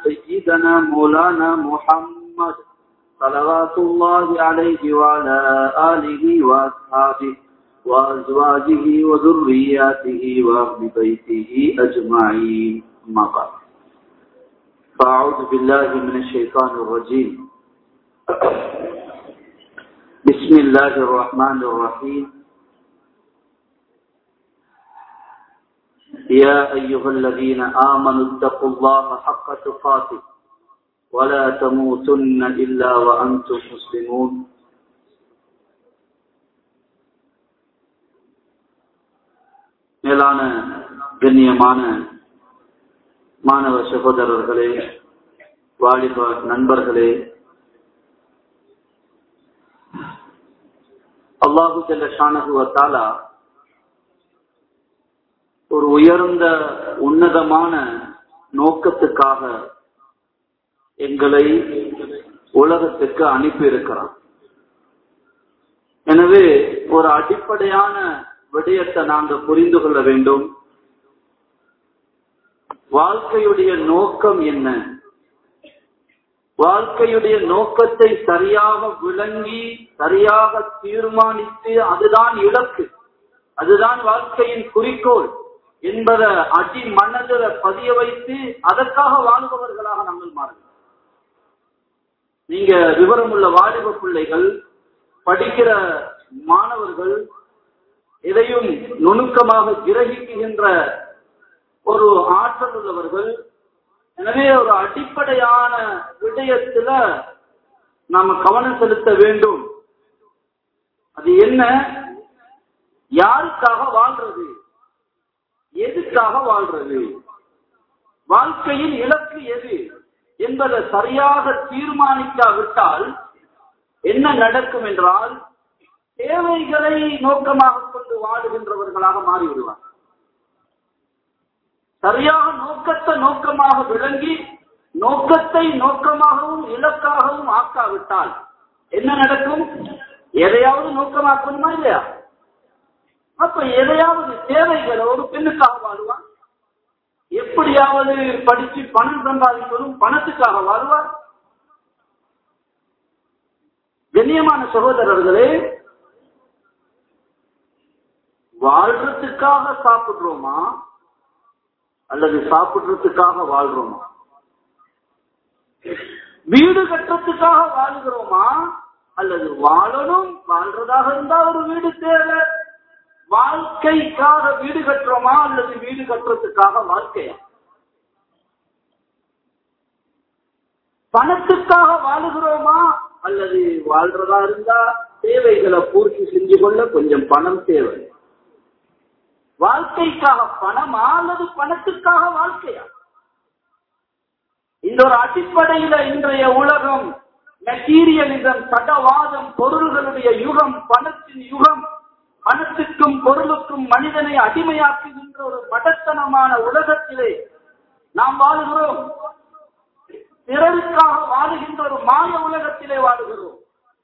سيدنا مولانا محمد صلوات الله عليه وعلى آله وأصحابه وأزواجه وذرياته وأهل بيته أجمعين أما بعد فأعوذ بالله من الشيطان الرجيم بسم الله الرحمن الرحيم يا أيها الذين آمنوا اتقوا الله حق تقاته ولا تموتن إلا وأنتم مسلمون மேலான கண்ணியமான மாணவ சகோதரர்களே வாலிப நண்பர்களே அல்லாஹு ஜல்ல ஷானகுவத்தாலா ஒரு உயர்ந்த உன்னதமான நோக்கத்துக்காக எங்களை உலகத்துக்கு அனுப்பி இருக்கிறான் எனவே ஒரு அடிப்படையான விடயத்தை நாங்கள் புரிந்து கொள்ள வேண்டும் வாழ்க்கையுடைய நோக்கம் என்ன வாழ்க்கையுடைய நோக்கத்தை சரியாக விளங்கி சரியாக தீர்மானித்து அதுதான் இலக்கு அதுதான் வாழ்க்கையின் குறிக்கோள் என்பதை அடி மனதில் பதிய வைத்து அதற்காக வாழ்பவர்களாக நாங்கள் மாறுகிறோம் நீங்க விவரமுள்ள வாலிப பிள்ளைகள் படிக்கிற மாணவர்கள் எதையும் நுணுக்கமாக கிரகிக்குகின்ற ஒரு ஆற்றல் உள்ளவர்கள் எனவே ஒரு அடிப்படையான விடயத்துல நாம கவனம் செலுத்த வேண்டும் அது என்ன யாருக்காக வாழ்றது எதுக்காக வாழ்றது வாழ்க்கையின் இலக்கு எது என்பதை சரியாக தீர்மானிக்காவிட்டால் என்ன நடக்கும் என்றால் தேவைகளை நோக்கமாக கொண்டு வாழுகின்றவர்களாக மாறிவிடுவார் சரியாக நோக்கத்தை நோக்கமாக விளங்கி நோக்கத்தை நோக்கமாகவும் இலக்காகவும் ஆக்காவிட்டால் என்ன நடக்கும் எதையாவது நோக்கமாக்கணுமா இல்லையா அப்ப எதையாவது தேவைகளை ஒரு பெண்ணுக்காக வாழ்வான் எப்படியாவது படிச்சு பணம் சம்பாதிப்பதும் பணத்துக்காக வாழ்வார் கண்ணியமான சகோதரர்களே வாழ்றதுக்காக சாப்பிடுறோமா அல்லது சாப்பிடுறதுக்காக வாழ்றோமா வீடு கட்டுறதுக்காக வாழ்கிறோமா அல்லது வாழணும் வாழ்றதாக இருந்தா ஒரு வீடு தேவை வாழ்க்கைக்காக வீடு கட்டுறோமா அல்லது வீடு கட்டுறதுக்காக வாழ்க்கையா பணத்துக்காக வாழுகிறோமா அல்லது வாழ்றதா இருந்தா தேவைகளை பூர்த்தி செஞ்சு கொள்ள கொஞ்சம் பணம் தேவை வாழ்க்கைக்காக பணமா அல்லது பணத்துக்காக வாழ்க்கையா இந்த ஒரு அடிப்படையில இன்றைய உலகம் மெட்டீரியலிசம் சடவாதம் பொருள்களுடைய யுகம் பணத்தின் யுகம் பணத்துக்கும் பொருளுக்கும் மனிதனை அடிமையாக்குகின்ற ஒரு மடத்தனமான உலகத்திலே நாம் வாழுகிறோம் பிறருக்காக வாழுகின்ற ஒரு மாய உலகத்திலே வாழுகிறோம்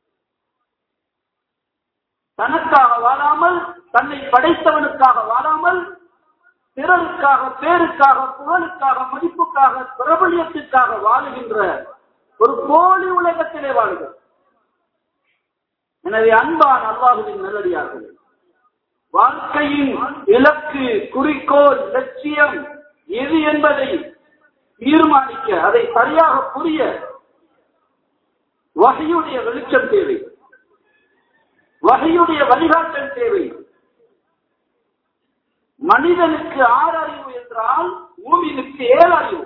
தனக்காக வாழாமல் தன்னை படைத்தவனுக்காக வாழாமல் பிறருக்காக பேருக்காக புகழுக்காக மதிப்புக்காக பிரபலியத்திற்காக வாழுகின்ற ஒரு போலி உலகத்திலே வாழுகிறோம் எனவே அன்பான் அல்லாஹுவின் நல்லடியார்கள் வாழ்க்கையின் இலக்கு குறிக்கோள் லட்சியம் எது என்பதை தீர்மானிக்க அதை சரியாக புரிய வகையுடைய வெளிச்சம் தேவை வகையுடைய வழிகாட்டல் தேவை மனிதனுக்கு ஆறு அறிவு என்றால் மூமினுக்கு ஏழு அறிவு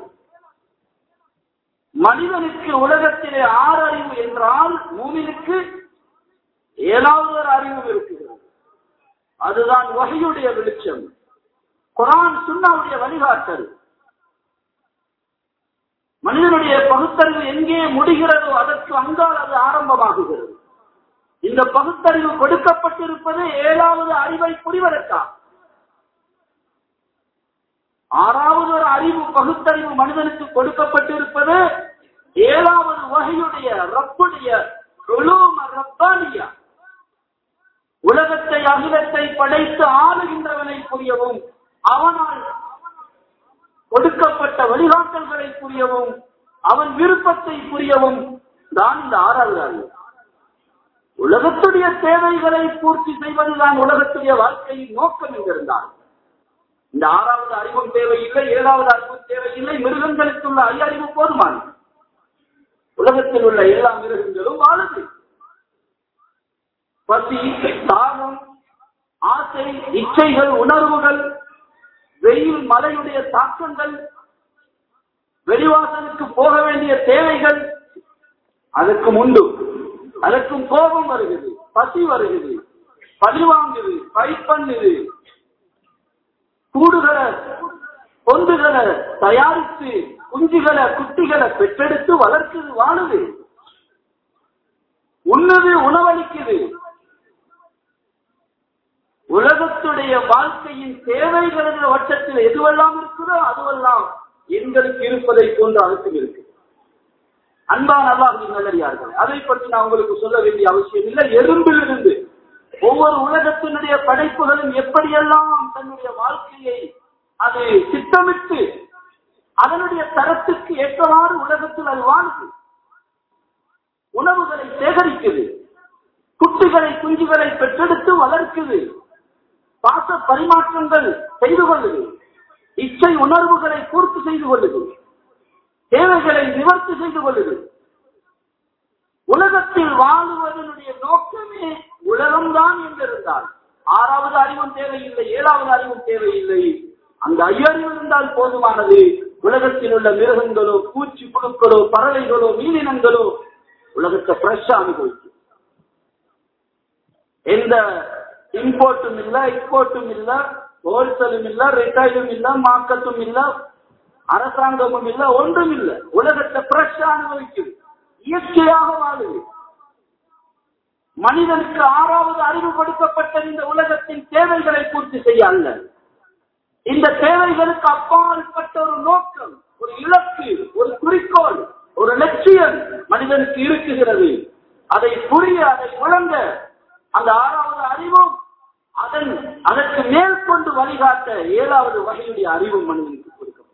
மனிதனுக்கு உலகத்திலே ஆறு அறிவு என்றால் மூமினுக்கு ஏழாவது ஒரு அறிவு இருக்கிறது அதுதான் வகையுடைய வெளிச்சம் குரான் சுண்ணாவுடைய வழிகாட்டல் மனிதனுடைய பகுத்தறிவு எங்கே முடிகிறதோ அதற்கு அங்கால் அது ஆரம்பமாகுகிறது இந்த பகுத்தறிவு கொடுக்கப்பட்டிருப்பது ஏழாவது அறிவை புரிவதற்காக ஆறாவது ஒரு அறிவு பகுத்தறிவு மனிதனுக்கு கொடுக்கப்பட்டிருப்பது ஏழாவது வகையுடைய ரப்புடைய உலூம ரப்பானியா உலகத்தை அகிலத்தை படைத்து ஆளுகின்றவனை புரியவும் அவனால் கொடுக்கப்பட்ட வழிகாட்டல்களை புரியவும் அவன் விருப்பத்தை புரியவும் தான் இந்த ஆறாவது அறிவு உலகத்துடைய தேவைகளை பூர்த்தி செய்வதுதான் உலகத்துடைய வாழ்க்கையின் நோக்கம் என்றிருந்தான் இந்த ஆறாவது அறிவும் தேவையில்லை ஏழாவது அறிவும் தேவையில்லை மிருகங்களுக்கு உள்ள அறிவு போதுமானது உலகத்தில் உள்ள எல்லா மிருகங்களும் வாழுது பசி தாகம் ஆசை இச்சைகள் உணர்வுகள் வெயில் மழையுடைய தாக்கங்கள் வெளிவாசலுக்கு போக வேண்டிய தேவைகள் அதற்கும் உண்டு அதற்கும் கோபம் வருகிறது பசி வருகிறது பழிவாங்குது ஃபைட் பண்ணுது கூடுகளை பொந்துகளை தயாரித்து குஞ்சுகளை குட்டிகளை பெற்றெடுத்து வளர்க்குது வாழுது உண்ணுது உணவளிக்குது உலகத்துடைய வாழ்க்கையின் தேவைகளின் வட்டத்தில் எதுவெல்லாம் இருக்குதோ அதுவெல்லாம் எங்களுக்கு இருப்பதை போன்று அதுக்கும் இருக்கு அன்பான அல்லாஹின் நல்லடியார்கள் அதை பற்றி நான் உங்களுக்கு சொல்ல வேண்டிய அவசியம் இல்லை எறும்பிலிருந்து ஒவ்வொரு உலகத்தினுடைய படைப்புகளும் எப்படியெல்லாம் தன்னுடைய வாழ்க்கையை அது திட்டமிட்டு அதனுடைய தரத்துக்கு ஏற்றவாறு உலகத்தில் அது வாழுது உணவுகளை சேகரிக்குது குட்டிகளை குஞ்சுகளை பெற்றெடுத்து வளர்க்குது பாச பரிமாற்றங்கள் செய்து கொள்ளுது இச்சை உணர்வுகளை பூர்த்தி செய்து கொள்ளுது தேவைகளை நிவர்த்தி செய்து கொள்ளுது உலகத்தில் வாழுவதனுடைய நோக்கமே உலகம்தான் என்றிருந்தால் ஆறாவது அறிவும் தேவையில்லை ஏழாவது அறிவும் தேவையில்லை அந்த ஐயறிவு இருந்தால் போதுமானது உலகத்தில் உள்ள மிருகங்களோ பூச்சி புழுக்களோ பறவைகளோ மீனினங்களோ உலகத்தை ஃப்ரெஷ்ஷா அனுபவிக்கும் எந்த இம்போர்ட்டும் இல்ல எக்ஸ்போர்ட்டும் இல்ல ஹோல்சேலும் இல்ல ரிட்டைலும் இல்ல மார்க்கெட்டும் இல்ல அரசாங்கமும் இல்ல ஒன்றும் இல்ல உலகத்தை ஃப்ரெஷ்ஷா அனுபவிக்குது இயற்கையாக வாழுது மனிதனுக்கு ஆறாவது அறிவு கொடுக்கப்பட்ட இந்த உலகத்தின் தேவைகளை பூர்த்தி செய்ய அல்ல இந்த தேவைகளுக்கு அப்பாற்பட்ட ஒரு நோக்கம் ஒரு இலக்கு ஒரு குறிக்கோள் ஒரு லட்சியம் மனிதனுக்கு இருக்குகிறது அதை புரிய அதை விளங்க அந்த ஆறாவது அறிவும் அதன் அதற்கு மேல் கொண்டு வழிகாட்ட ஏழாவது வகையுடைய அறிவும் மனிதனுக்கு கொடுக்கப்படும்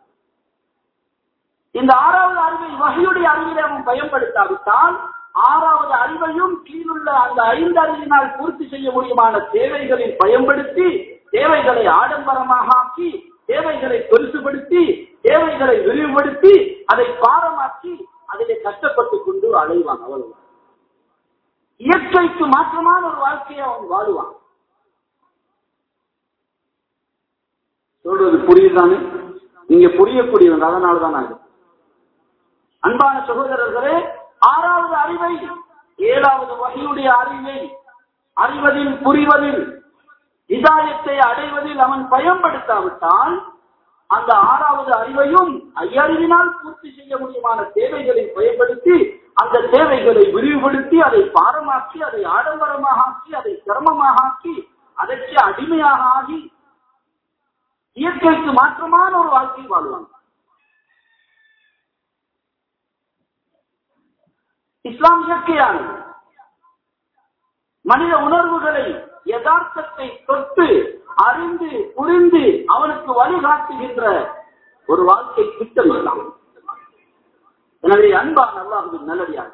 இந்த ஆறாவது அறிவை வகையுடைய அறிவிலே அவன் பயன்படுத்தாவிட்டால் ஆறாவது அறிவையும் கீழுள்ள அந்த ஐந்து அறிவினால் பூர்த்தி செய்ய முடியுமான தேவைகளை பயன்படுத்தி தேவைகளை ஆடம்பரமாக ஆக்கி தேவைகளை பெருசுபடுத்தி தேவைகளை விரிவுபடுத்தி அதை பாரமாக்கி அதிலே கஷ்டப்பட்டுக் கொண்டு அலைவான் அவ்வளவு இயற்கைக்கு மாற்றமான ஒரு வாழ்க்கையை அவன் வாழுவான் சொல்றது புரியுதானே நீங்க புரியக்கூடியவங்க அதனாலதான் நான் அன்பான சகோதரர்களே ஆறாவது அறிவை ஏழாவது வகையுடைய அறிவை அறிவதில் புரிவதில் இதாயத்தை அடைவதில் அவன் பயன்படுத்தாவிட்டால் அந்த ஆறாவது அறிவையும் ஐயறிவினால் பூர்த்தி செய்ய முடியுமான தேவைகளை பயன்படுத்தி அந்த தேவைகளை விரிவுபடுத்தி அதை பாரமாக்கி அதை ஆடம்பரமாக ஆக்கி அதை சிரமமாக ஆக்கி அதற்கு அடிமையாக ஆகி இயற்கைக்கு மாற்றமான ஒரு வாழ்க்கை வாழ்வாங்க இஸ்லாம் இயற்கையானது மனித உணர்வுகளை யதார்த்தத்தை தொட்டு அறிந்து புரிந்து அவனுக்கு வழிகாட்டுகின்ற ஒரு வாழ்க்கை திட்டம் இஸ்லாம் எனவே அன்பான் அல்லாஹுவின் நல்லடியாக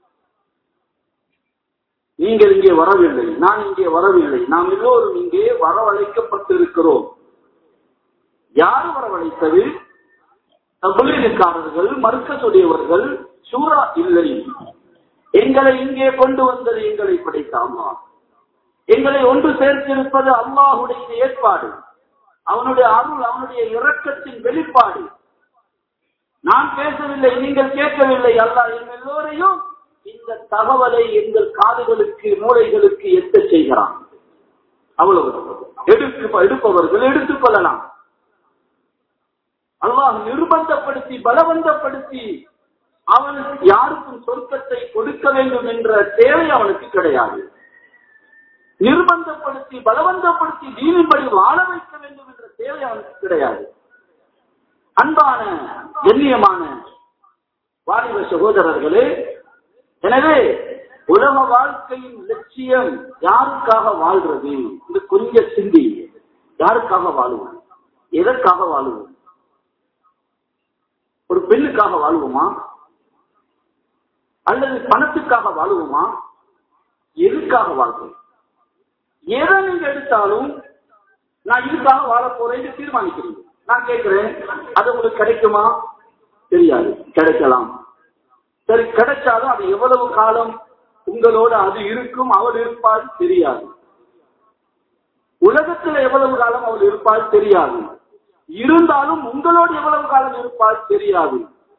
நீங்கள் இங்கே வரவில்லை நான் இங்கே வரவில்லை நாம் எல்லோரும் இங்கே வரவழைக்கப்பட்டிருக்கிறோம் யார் வரவழைத்தது தபுலீனுக்காரர்கள் மறுக்கக்கூடியவர்கள் சூறா இல்லை எங்களை இங்கே கொண்டு வந்தது எங்களை படைத்த அம்மா எங்களை ஒன்று சேர்த்திருப்பது அல்லாஹுடைய ஏற்பாடு அவனுடைய அருள் அவனுடைய இரக்கத்தின் வெளிப்பாடு நான் பேசவில்லை நீங்கள் கேட்கவில்லை அல்லா எங்கள் எல்லோரையும் இந்த தகவலை எங்கள் காதுகளுக்கு மூளைகளுக்கு எட்ட செய்கிறான் அவ்வளவு எடுத்து எடுப்பவர்கள் எடுத்துக் கொள்ளலாம் அல்லாஹ் நிர்பந்தப்படுத்தி பலவந்தப்படுத்தி அவன் யாருக்கும் சொர்க்கத்தை கொடுக்க வேண்டும் என்ற தேவை அவனுக்கு கிடையாது நிர்பந்தப்படுத்தி பலவந்தப்படுத்தி தீனின்படி வாழ வைக்க வேண்டும் என்ற தேவை அவனுக்கு கிடையாது அன்பான கண்ணியமான வாலிப சகோதரர்களே எனவே உலக வாழ்க்கையின் லட்சியம் யாருக்காக வாழ்றது இது கொஞ்சம் சிந்தி யாருக்காக வாழுவோம் எதற்காக வாழுவோம் ஒரு பெண்ணுக்காக வாழ்வோமா அல்லது பணத்துக்காக வாழுவோமா எதுக்காக வாழ்வோம் எதை நீங்க எடுத்தாலும் நான் இதுக்காக வாழ போறேன்னு தீர்மானிக்கிறீங்க நான் கேட்கிறேன் அது உங்களுக்கு கிடைக்குமா தெரியாது கிடைக்கலாம் சரி கிடைச்சாலும் அது எவ்வளவு காலம் உங்களோட அது இருக்கும் அவள் இருப்பால் தெரியாது உலகத்துல எவ்வளவு காலம் அவள் இருப்பால் தெரியாது இருந்தாலும் உங்களோடு எவ்வளவு காலம் இருப்பால் தெரியாது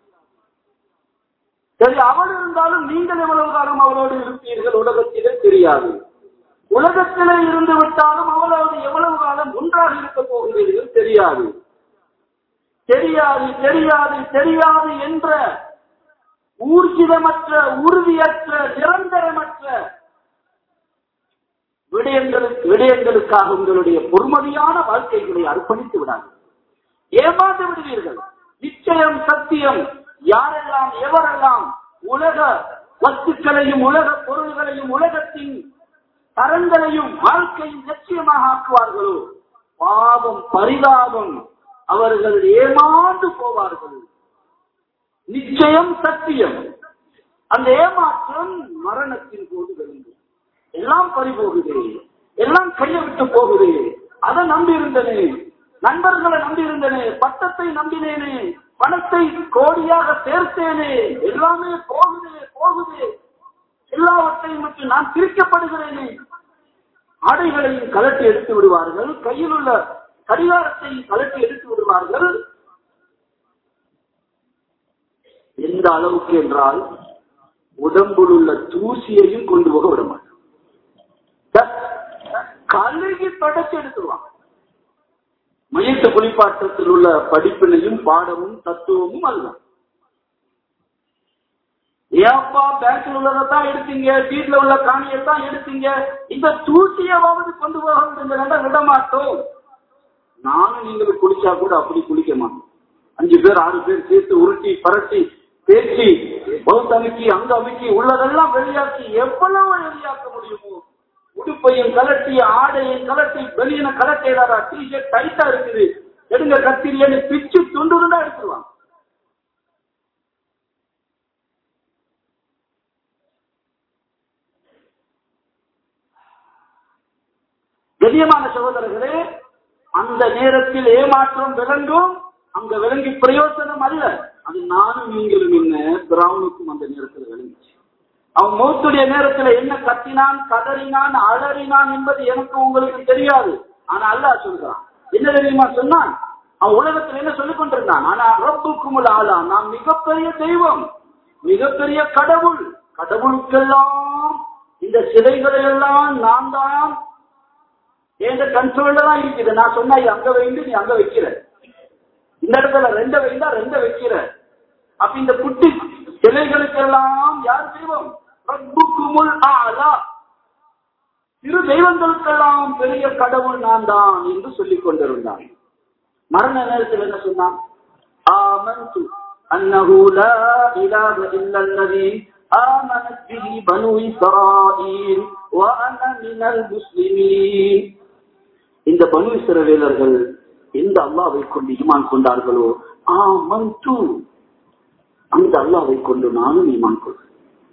சரி அவள் இருந்தாலும் நீங்கள் எவ்வளவு காலம் அவளோடு இருப்பீர்கள் உலகத்திலே தெரியாது உலகத்திலே இருந்து விட்டாலும் அவளோடு எவ்வளவு காலம் ஒன்றாக இருக்க போகிறீர்கள் தெரியாது தெரியாது தெரியாது தெரியாது என்ற ஊர்ஜிதமற்ற உறுதியற்ற நிரந்தரமற்ற விடயங்களுக்கு விடயங்களுக்காக உங்களுடைய பொறுமதியான வாழ்க்கைகளை அர்ப்பணித்து விடாது ஏமாந்து விடுவீர்கள் நிச்சயம் சத்தியம் யாரெல்லாம் எவரெல்லாம் உலக வஸ்துக்களையும் உலக பொருள்களையும் உலகத்தின் தரங்களையும் வாழ்க்கையும் நிச்சயமாக ஆக்குவார்களோ பாவம் பரிதாபம் அவர்கள் ஏமாந்து போவார்கள் நிச்சயம் சத்தியம் அந்த ஏமாற்றம் மரணத்தின் போது விளங்கும் எல்லாம் பறிபோகுது எல்லாம் கையை விட்டு போகுது அதை நம்பி இருந்தனே நண்பர்களை நம்பி இருந்தனே பட்டத்தை நம்பினேனே பணத்தை கோடியாக சேர்த்தேனே எல்லாமே போகுது போகுது எல்லாவற்றையும் விட்டு நான் பிரிக்கப்படுகிறேனே ஆடைகளையும் கலட்டி எடுத்து விடுவார்கள் கையில் உள்ள கடிகாரத்தையும் கலட்டி எடுத்து விடுவார்கள் எந்த அளவுக்கு என்றால் உடம்பில் உள்ள தூசியையும் கொண்டு போக விட மாட்டான் கழுகி தொடச்சி எடுத்துருவான் மையத்து குளிப்பாட்டத்தில் உள்ள படிப்பினையும் பாடமும் தத்துவமும் அல்ல ஏப்பா பேங்க்ல உள்ளதான் எடுத்தீங்க வீட்டுல உள்ள காணியத்தான் எடுத்தீங்க இந்த தூசியாவது கொண்டு போக விட விட மாட்டோம் நானும் நீங்கள் குளிச்சா கூட அப்படி குளிக்க மாட்டோம் அஞ்சு பேர் ஆறு பேர் சேர்த்து உருட்டி பரட்டி பேச்சு பௌத்த அமைக்கி அங்க அமைக்கி உள்ளதெல்லாம் வெளியாக்கி எவ்வளவு வெளியாக்க முடியுமோ உடுப்பையும் கலட்டி ஆடையும் கலட்டி வெளியின கலட்டையிடாதா டிஷர்ட் டைட்டா இருக்குது எடுங்க கத்திரியன்னு பிச்சு துண்டு துண்டா எடுத்துருவாங்க கண்ணியமான சகோதரர்களே அந்த நேரத்தில் ஏமாற்றம் விளங்கும் அங்க விளங்கி பிரயோசனம் அல்ல அது நானும் நீங்களும் என்ன பிரவுனுக்கும் அந்த நேரத்தில் விளங்கிச்சு அவன் மௌத்துடைய நேரத்தில் என்ன கத்தினான் கதறினான் அலறினான் என்பது எனக்கு உங்களுக்கு தெரியாது ஆனா அல்லாஹ் சொல்றான் என்ன தெரியுமா சொன்னான் அவன் உலகத்தில் என்ன சொல்லிக் கொண்டிருந்தான் ஆனா ரப்புக்குமுல் ஆளா நான் மிகப்பெரிய தெய்வம் மிகப்பெரிய கடவுள் கடவுளுக்கெல்லாம் இந்த சிலைகளை எல்லாம் நான் தான் என்ற கண்ட்ரோல்ல தான் இருக்குது நான் சொன்னா இது அங்க வைந்து நீ அங்க வைக்கிற இந்த இடத்துல ரெண்ட வைந்தா ரெண்ட வைக்கிற அப்ப இந்த குட்டி சிலைகளுக்கெல்லாம் யார் தெய்வம் ரப்புக்குமுல் ஆலா சிறு தெய்வங்களுக்கெல்லாம் பெரிய கடவுள் நான் தான் என்று சொல்லிக் கொண்டிருந்தான் மரண நேரத்தில் என்ன சொன்னான் ஆமன்து அன்னஹு லா இலாஹ இல்லல்லதி آمنت به بنو إسرائيل وأنا من المسلمين இந்த பனு இஸ்ரவேலர்கள் எந்த அல்லாவை கொண்டு ஈமான் கொண்டார்களோ ஆமன்து அந்த அல்லாவை கொண்டு நானும் ஈமான் கொள்கிறேன்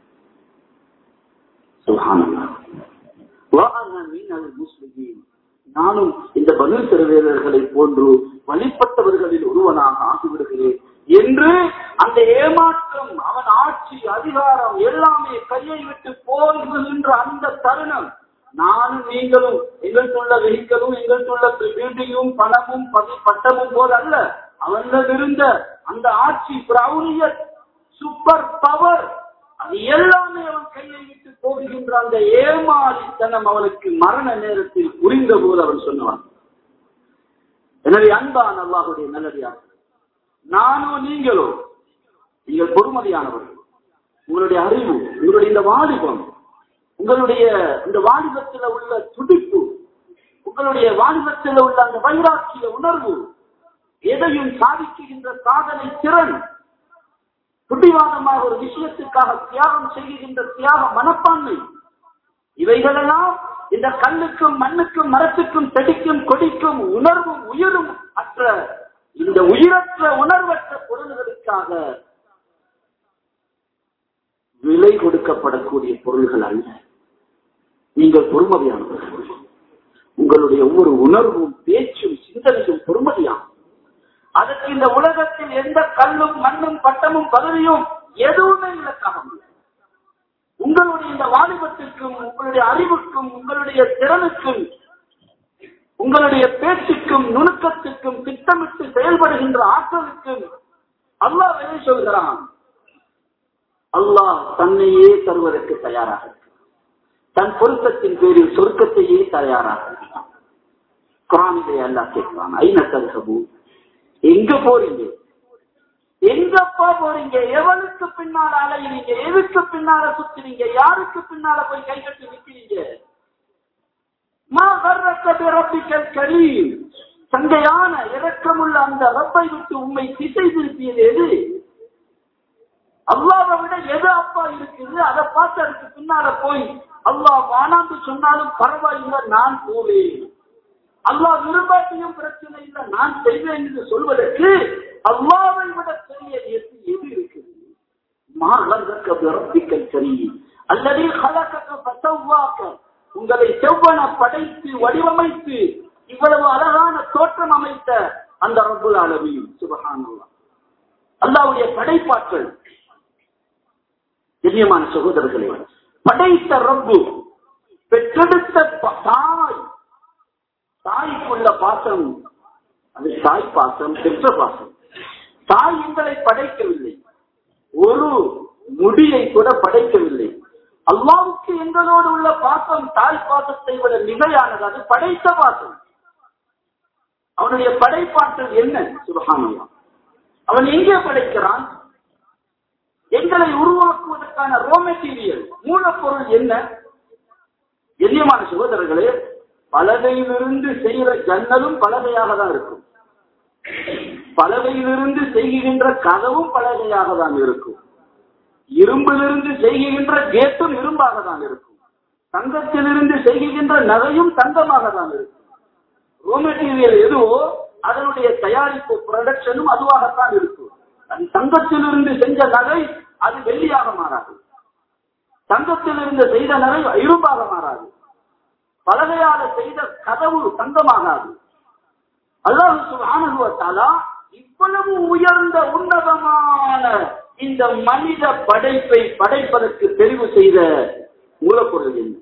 சுப்ஹானல்லாஹ் வஅனா மினல் முஸ்லிமீன் நானும் இந்த பனு சிறுவேலர்களை போன்று வழிபட்டவர்களில் ஒருவனாக ஆகிவிடுகிறேன் என்று அந்த ஏமாற்றம் அவன் ஆட்சி அதிகாரம் எல்லாமே கையை விட்டு போகின்ற அந்த தருணம் நானும் நீங்களும் எங்களுக்குள்ள வெஹிக்கலும் எங்களுக்குள்ள பில்டிங்கும் பணமும் பதி பட்டமும் போல அல்ல அவனிடம் இருந்த அந்த ஆட்சி பிரௌனிய சூப்பர் பவர் அது எல்லாமே அவன் கையை விட்டு போகின்ற அந்த ஏமாளித்தனம் அவனுக்கு மரண நேரத்தில் புரிந்த போது அவன் சொன்னான் எனவே அன்பான் அல்லாஹுடைய நல்லடியாக நானோ நீங்களோ நீங்கள் பொறுமதியானவர்கள் உங்களுடைய அறிவு உங்களுடைய இந்த வாலிபம் உங்களுடைய இந்த வாலிபத்தில் உள்ள துடிப்பு உங்களுடைய வாலிபத்தில் உள்ள அந்த வைராக்கிய உணர்வு எதையும் சாதிக்குகின்ற சாதனை திறன் புத்திவாதமாக ஒரு விஷயத்துக்காக தியாகம் செய்கின்ற தியாக மனப்பான்மை இவைகளெல்லாம் இந்த கல்லுக்கும் மண்ணுக்கும் மரத்துக்கும் செடிக்கும் கொடிக்கும் உணர்வும் உயிரும் அற்ற இந்த உயிரற்ற உணர்வற்ற பொருள்களுக்காக விலை கொடுக்கப்படக்கூடிய பொருள்கள் அல்ல நீங்கள் பொறுமதியானவர்கள் உங்களுடைய ஒவ்வொரு உணர்வும் பேச்சும் சிந்தனையும் பொறுமதியாகும் அதற்கு இந்த உலகத்தில் எந்த கல்லும் மண்ணும் பட்டமும் பதவியும் எதுவுமே இலக்காகும் உங்களுடைய இந்த வாலிபத்திற்கும் உங்களுடைய அறிவுக்கும் உங்களுடைய திறனுக்கும் உங்களுடைய பேச்சுக்கும் நுணுக்கத்துக்கும் திட்டமிட்டு செயல்படுகின்ற ஆற்றலுக்கும் அல்லாஹ் என்ன சொல்கிறான் அல்லாஹ் தன்னையே தருவதற்கு தயாராக இருக்கிறான். தன் பொருத்தத்தின் பேரில் சொர்க்கத்தையே தயாராக இருக்கிறான். குரானிலே அல்லாஹ் கேட்கிறான் ஐநா தல்கபு எங்க போறீங்க எங்கப்பா போறீங்க எவனுக்கு பின்னால அலையிறீங்க எதுக்கு பின்னால சுத்துறீங்க யாருக்கு பின்னால போய் கை கட்டி நிக்கிறீங்க மா வர்றக்க பிறப்பிக்கல் கரீம் சங்கையான இரக்கமுள்ள அந்த ரப்பை விட்டு உண்மை திசை திருப்பியது எது அல்லாவை விட எது அப்பா இருக்குது அதை பார்த்து அதுக்கு பின்னால போய் அல்லாஹ் வானாந்து சொன்னாலும் பரவாயில்லை நான் போவேன் அல்லாஹ் விரும்பாட்டியும் பிரச்சனை இல்லை நான் செய்வேன் என்று சொல்வதற்கு அல்லாவை விட பெரிய எது எது இருக்குது மாகர்க்க பிறப்பிக்கல் சரி அல்லது கலக்க பசவாக்க உங்களை செவ்வன படைத்து வடிவமைத்து இவ்வளவு அழகான தோற்றம் அமைத்த அந்த ரப்புல் அளவையும் சுபகானல்லா அல்லாவுடைய படைப்பாற்றல் கண்ணியமான சகோதரர்களே படைத்த ரப்பு பெற்றெடுத்த ப- தாய் தாய்க்குள்ள பாசம் அது தாய் பாசம் பெற்ற பாசம் தாய் எங்களை படைக்கவில்லை ஒரு முடியை கூட படைக்கவில்லை அல்லாவுக்கு எங்களோடு உள்ள பாசம் தாய் பாசத்தை விட மிகையானது அது படைத்த பாசம் அவனுடைய படைப்பாற்றல் என்ன சுபகானல்லா அவன் எங்கே படைக்கிறான் எங்களை உருவாக்குவதற்கான ரோ மெட்டீரியல் மூலப்பொருள் என்ன எண்ணியமான சகோதரர்களே பலகையிலிருந்து செய்கிற ஜன்னலும் பலகையாக தான் இருக்கும் பலகையிலிருந்து செய்கின்ற கதவும் பலகையாக தான் இருக்கும் இரும்பிலிருந்து செய்கின்ற கேட்டும் இரும்பாக தான் இருக்கும் தங்கத்திலிருந்து செய்கின்ற நகையும் தங்கமாக தான் இருக்கும் ரோ மெட்டீரியல் எதுவோ அதனுடைய தயாரிப்பு ப்ரொடக்ஷனும் அதுவாகத்தான் இருக்கும் அது தங்கத்திலிருந்து செஞ்ச நகை அது வெள்ளியாக மாறாது தங்கத்திலிருந்து செய்த நகை இரும்பாக மாறாது பலகையால செய்த கதவு தங்கமாகாது அல்லாஹ் சுப்ஹானஹு வ தஆலா இவ்வளவு உயர்ந்த உன்னதமான இந்த மனித படைப்பை படைப்பதற்கு தெரிவு செய்த மூலப்பொருள் என்ன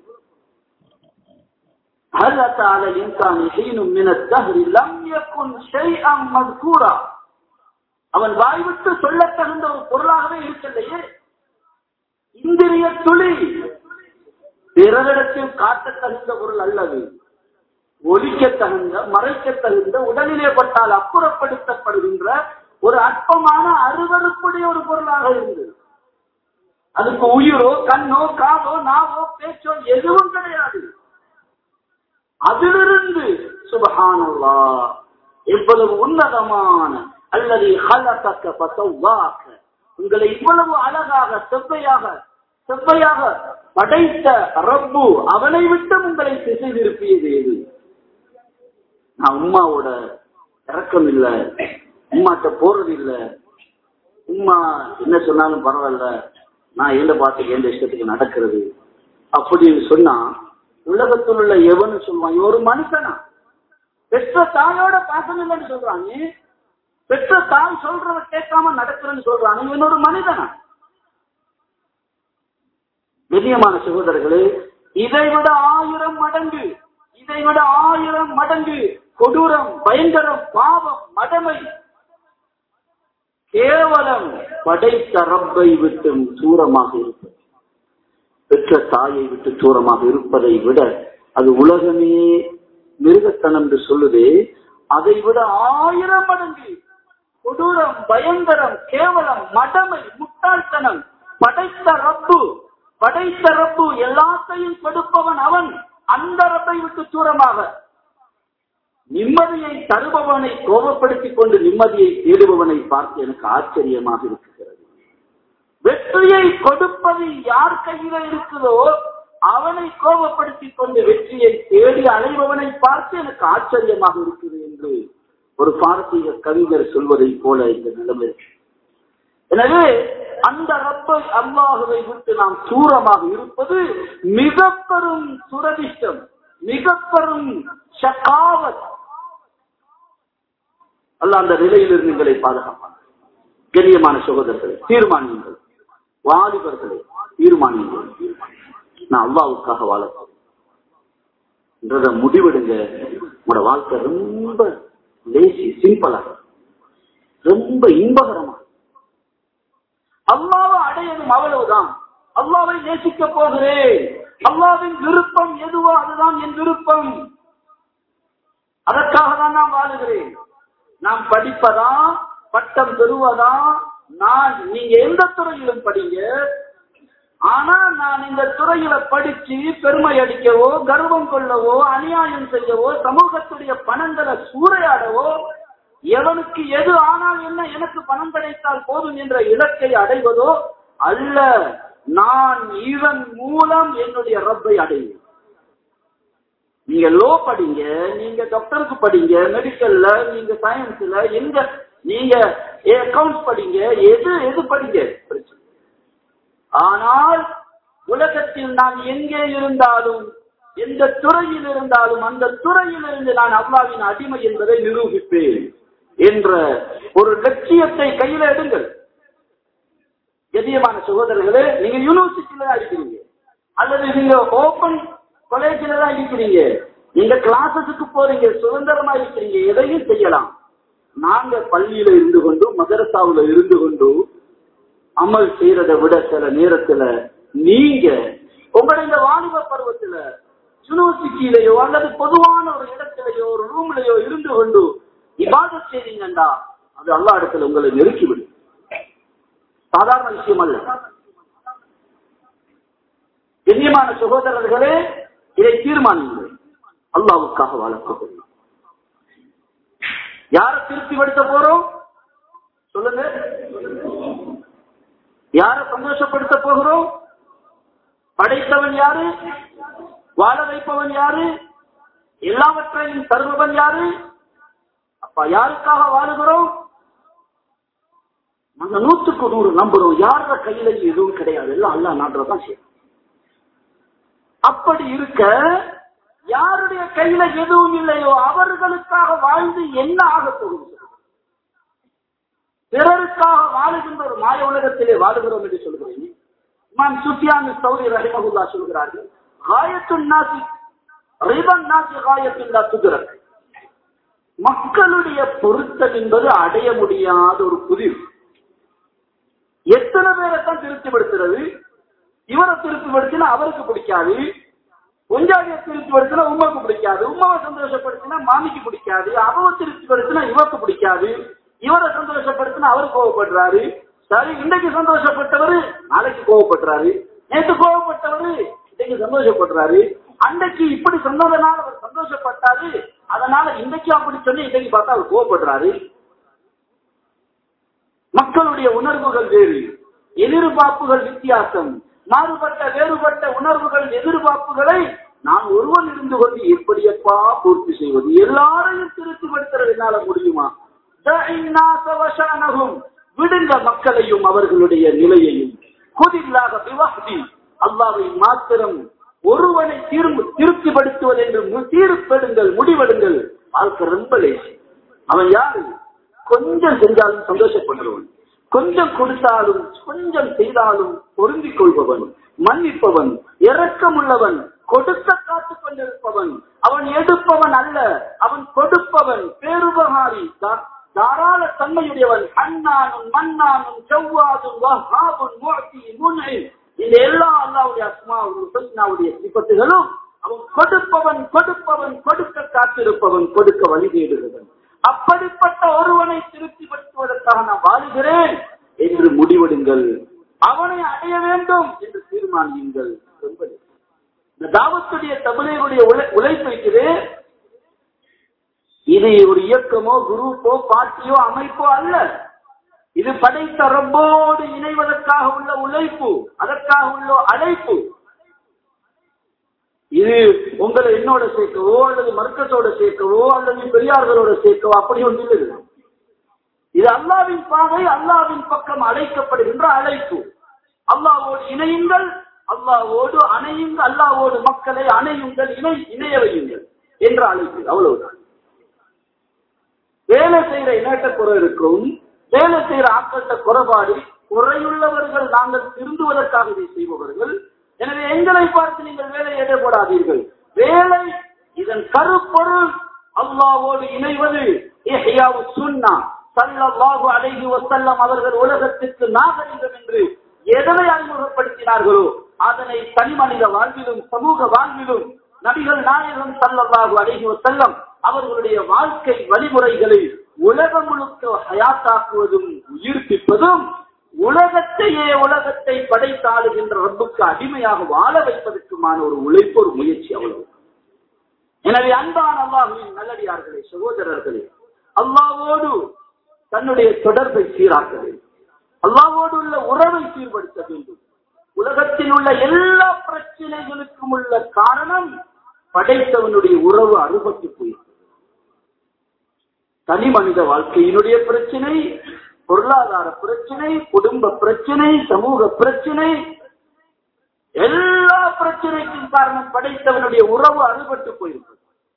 هل أتى على الإنسان حين من الدهر لم يكن شيئا مذكورا அவன் வாய்விட்டு சொல்லத் தகுந்த ஒரு பொருளாகவே இருக்கலையே இந்திரிய துளி பிறரிடத்தில் காட்டத் தகுந்த பொருள் அல்லது ஒழிக்க தகுந்த மறைக்க தகுந்த உடலிலே பட்டால் அப்புறப்படுத்தப்படுகின்ற ஒரு அற்பமான அருவருப்புடைய ஒரு பொருளாக இருந்தது அதுக்கு உயிரோ கண்ணோ காதோ நாவோ பேச்சோ எதுவும் கிடையாது அதிலிருந்து சுபஹானல்லா எவ்வளவு உன்னதமான அல்லது ஹலத்தக்க பசவாக்க உங்களை இவ்வளவு அழகாக செவ்வையாக செவ்வையாக படைத்த ரப்பு அவனை விட்டு உங்களை திசை திருப்பியது எது நான் உம்மாவோட இறக்கம் இல்ல உம்மாட்ட போறது இல்ல உம்மா என்ன சொன்னாலும் பரவாயில்ல நான் எந்த பாட்டுக்கு எந்த இஷ்டத்துக்கு நடக்கிறது அப்படின்னு சொன்னா உலகத்தில் உள்ள எவனு சொல்லுவான் இவன் ஒரு மனுஷனா பெற்ற தாயோட பாசம் இல்லைன்னு சொல்றாங்க பெற்ற தாய் சொல்றத கேட்காம நடக்கிறேன்னு சொல்றாங்க இவன் ஒரு மனிதனா கண்ணியமான சகோதரர்களே இதை விட ஆயிரம் மடங்கு இதை விட ஆயிரம் மடங்கு கொடூரம் பயங்கரம் பாவம் மடமை கேவலம் படைத்த ரப்பை விட்டு தூரமாக இருப்பது பெற்ற தாயை விட்டு தூரமாக இருப்பதை விட அது உலகமே மிருகத்தனம் என்று சொல்லுதே அதை விட ஆயிரம் மடங்கு கொடூரம் பயங்கரம் கேவலம் மடமை முட்டாள்தனம் படைத்த ரப்பு படைத்த ரப்பு எல்லாத்தையும் கொடுப்பவன் அவன் அந்த ரப்பை விட்டு தூரமாக நிம்மதியை தருபவனை கோபப்படுத்திக் கொண்டு நிம்மதியை தேடுபவனை பார்த்து எனக்கு ஆச்சரியமாக இருக்கிறது வெற்றியை கொடுப்பது யார் கையில இருக்குதோ அவனை கோபப்படுத்திக் கொண்டு வெற்றியை தேடி அலைபவனை பார்த்து எனக்கு ஆச்சரியமாக இருக்குது என்று ஒரு பாரசீக கவிஞர் சொல்வதை போல இந்த நிலைமை எனவே அந்த ரப்பை அல்லாஹுவை விட்டு நாம் தூரமாக இருப்பது மிக பெரும் துரதிஷ்டம் மிக பெரும் ஷகாவத் அல்ல அந்த நிலையிலிருந்து எங்களை பாதுகாப்பாங்க கண்ணியமான சகோதரர்களை தீர்மானியுங்கள் வாலிபர்களை தீர்மானியுங்கள் நான் அல்லாவுக்காக வாழ என்றத முடிவெடுங்க உங்களோட வாழ்க்கை ரொம்ப லேசி சிம்பிளா ரொம்ப இன்பகரமா அல்லாவை அடையணும் அவ்வளவுதான் அல்லாவை நேசிக்க போகிறேன் அல்லாவின் விருப்பம் எதுவோ அதுதான் என் விருப்பம் அதற்காக தான் நான் வாழுகிறேன் நாம் படிப்பதா பட்டம் பெறுவதா நான் நீங்க எந்த துறையிலும் படிங்க ஆனா நான் இந்த துறையில படிச்சு பெருமை அடிக்கவோ கர்வம் கொள்ளவோ அநியாயம் செய்யவோ சமூகத்துடைய பணங்களை சூறையாடவோ எவனுக்கு எது ஆனால் என்ன எனக்கு பணம் கிடைத்தால் போதும் என்ற இலக்கை அடைவதோ அல்ல நான் இதன் மூலம் என்னுடைய ரப்பை அடைவேன் நீங்க லோ படிங்க நீங்க டாக்டருக்கு படிங்க மெடிக்கல்ல நீங்க சயின்ஸ்ல எங்க நீங்க அக்கௌண்ட்ஸ் படிங்க எது எது படிங்க பிரச்சனை ஆனால் உலகத்தில் நான் எங்கே இருந்தாலும் எந்த துறையில் இருந்தாலும் அந்த துறையிலிருந்து நான் அல்லாவின் அடிமை என்பதை நிரூபிப்பேன் என்ற ஒரு லட்சியத்தை கையில எடுங்கள் கதியமான சகோதரர்களே நீங்க யூனிவர்சிட்டியில தான் இருக்கிறீங்க அல்லது நீங்க ஓபன் காலேஜில தான் இருக்கிறீங்க நீங்க கிளாஸஸுக்கு போறீங்க சுதந்திரமா இருக்கிறீங்க எதையும் செய்யலாம் நாங்க பள்ளியில இருந்து கொண்டு மதரசாவுல இருந்து கொண்டு அமல் செய்யறதை விட சில நேரத்துல நீங்க உங்களுடைய இந்த வாலிப பருவத்துல யூனிவர்சிட்டியிலேயோ அல்லது பொதுவான ஒரு இடத்திலேயோ ஒரு ரூம்லயோ இருந்து கொண்டு இபாதத் செய்தீங்கண்டா அது அல்லா இடத்துல உங்களை நெருக்கிவிடும் சாதாரண விஷயம் அல்ல கண்ணியமான சகோதரர்களே இதை தீர்மானியுங்கள் அல்லாவுக்காக வாழப்போகிறோம் யார திருப்திப்படுத்த போறோம் சொல்லுங்க யார சந்தோஷப்படுத்த போகிறோம் படைத்தவன் யாரு வாழ வைப்பவன் யாரு எல்லாவற்றையும் தருபவன் யாரு அப்ப யாருக்காக வாழுகிறோம் நாங்க நூற்றுக்கு நூறு நம்புறோம் யார கையில எதுவும் கிடையாது எல்லாம் அல்லா நாட்டுறதான் செய்யும் அப்படி இருக்க யாருடைய கையில எதுவும் இல்லையோ அவர்களுக்காக வாழ்ந்து என்ன ஆக போகுது பிறருக்காக வாழுகின்ற ஒரு மாய உலகத்திலே வாழுகிறோம் என்று சொல்கிறேன் இமாம் சுஃபியான் சௌரி ரஹிமகுல்லா சொல்கிறார்கள் காயத்துன் நாசி ரிபன் நாசி காயத்துல்லா குதிரை மக்களுடைய பொருத்தம் என்பது அடைய முடியாத ஒரு புதிர் எத்தனை பேரை தான் திருப்திப்படுத்துறது இவரை திருப்திப்படுத்தினா அவருக்கு பிடிக்காது கொஞ்சாதிய திருப்திப்படுத்தினா உமாவுக்கு பிடிக்காது உமாவை சந்தோஷப்படுத்தினா மாமிக்கு பிடிக்காது அவவை திருப்திப்படுத்தினா இவருக்கு பிடிக்காது இவரை சந்தோஷப்படுத்தினா அவர் கோவப்படுறாரு சரி இன்னைக்கு சந்தோஷப்பட்டவர் நாளைக்கு கோவப்படுறாரு நேற்று கோவப்பட்டவர் இன்னைக்கு சந்தோஷப்படுறாரு அன்னைக்கு இப்படி சொன்னதனால அவர் சந்தோஷப்பட்டாரு அதனால இன்னைக்கு அப்படி சொல்லி இன்னைக்கு பார்த்தா அவர் கோவப்படுறாரு மக்களுடைய உணர்வுகள் வேறு எதிர்பார்ப்புகள் வித்தியாசம் மாறுபட்ட வேறுபட்ட உணர்வுகள் எதிர்பார்ப்புகளை நான் ஒருவன் இருந்து கொண்டு எப்படியப்பா பூர்த்தி செய்வது எல்லாரையும் திருப்திப்படுத்துறது என்னால முடியுமா விடுங்க மக்களையும் அவர்களுடைய நிலையையும் குதில்லாக விவாதி அல்லாவை மாத்திரம் ஒருவனை தீர்வு திருப்திப்படுத்துவது என்று தீர்ப்பெடுங்கள் முடிவெடுங்கள் வாழ்க்கை ரொம்ப லேசி அவன் யாரு கொஞ்சம் செஞ்சாலும் சந்தோஷப்படுறவன் கொஞ்சம் கொடுத்தாலும் கொஞ்சம் செய்தாலும் பொருந்திக் கொள்பவன் மன்னிப்பவன் இரக்கமுள்ளவன் கொடுக்க காத்துக் கொண்டிருப்பவன் அவன் எடுப்பவன் அல்ல அவன் கொடுப்பவன் பேருபகாரி தாராள தன்மையுடையவன் அண்ணானும் மண்ணானும் செவ்வாதும் வஹாபும் முஅத்தி முன்ஐ இந்த எல்லா அல்லாவுடைய அஸ்மாவுடைய சிப்பத்துகளும் அவன் கொடுப்பவன் கொடுப்பவன் கொடுக்க காத்திருப்பவன் கொடுக்க வழி தேடுகிறவன் அப்படிப்பட்ட ஒருவனை திருப்திப்படுத்துவதற்காக நான் வாழுகிறேன் என்று முடிவெடுங்கள் அவனை அடைய வேண்டும் என்று தீர்மானியுங்கள் என்பது இந்த தாவத்துடைய தமிழருடைய உழைப்பு இருக்குது இது ஒரு இயக்கமோ குரூப்போ பார்ட்டியோ அமைப்போ அல்ல இது படைத்த ரப்போடு இணைவதற்காக உள்ள உழைப்பு அதற்காக உள்ள அழைப்பு இது உங்களை என்னோட சேர்க்கவோ அல்லது மர்க்கத்தோட சேர்க்கவோ அல்லது பெரியார்களோட சேர்க்கவோ அப்படி ஒன்று இல்லை இது. இது அல்லாவின் பாதை அல்லாவின் பக்கம் அழைக்கப்படுகின்ற அழைப்பு அல்லாவோடு இணையுங்கள் அல்லாவோடு அணையுங்கள் அல்லாவோடு மக்களை அணையுங்கள் இணை இணைய வையுங்கள் என்ற அழைப்பு அவ்வளவுதான் வேலை செய்யற இனட்ட குறை இருக்கும் வேலை செய்யற ஆக்கத்த குறைபாடு குறையுள்ளவர்கள் நாங்கள் திருந்துவதற்காக இதை செய்பவர்கள் எனவே எங்களை பார்த்து நீங்கள் வேலையை ஈடுபடாதீர்கள் வேலை இதன் கருப்பொருள் அல்லாவோடு இணைவது இஹ்யாவு சுன்னா ஸல்லல்லாஹு அலைஹி வஸல்லம் அவர்கள் உலகத்திற்கு நாகரிகம் என்று எதனை அறிமுகப்படுத்தினார்களோ அதனை தனிமனித வாழ்விலும் சமூக வாழ்விலும் நபிகள் நாயகம் ஸல்லல்லாஹு அலைஹி வஸல்லம் அவர்களுடைய வாழ்க்கை வழிமுறைகளை உலகம் முழுக்க ஹயாத்தாக்குவதும் உயிர்ப்பிப்பதும் உலகத்தையே உலகத்தை படைத்தாளுகின்ற ரப்புக்கு அடிமையாக வாழ வைப்பதற்குமான ஒரு உழைப்பு ஒரு முயற்சி அவ்வளவு எனவே அன்பான அல்லாஹுவின் நல்லடியார்களே சகோதரர்களே அல்லாவோடு தன்னுடைய தொடர்பை சீராக்க வேண்டும் அல்லாவோடு உள்ள உறவை சீர்படுத்த வேண்டும் உலகத்தில் உள்ள எல்லா பிரச்சனைகளுக்கும் உள்ள காரணம் படைத்தவனுடைய உறவு அறுபட்டு போயிருக்கு தனி மனித வாழ்க்கையினுடைய பிரச்சனை பொருளாதார பிரச்சனை குடும்ப பிரச்சனை சமூக பிரச்சனை எல்லா பிரச்சனைக்கும் காரணம் படைத்தவனுடைய உறவு அறுபட்டு போயிருக்கு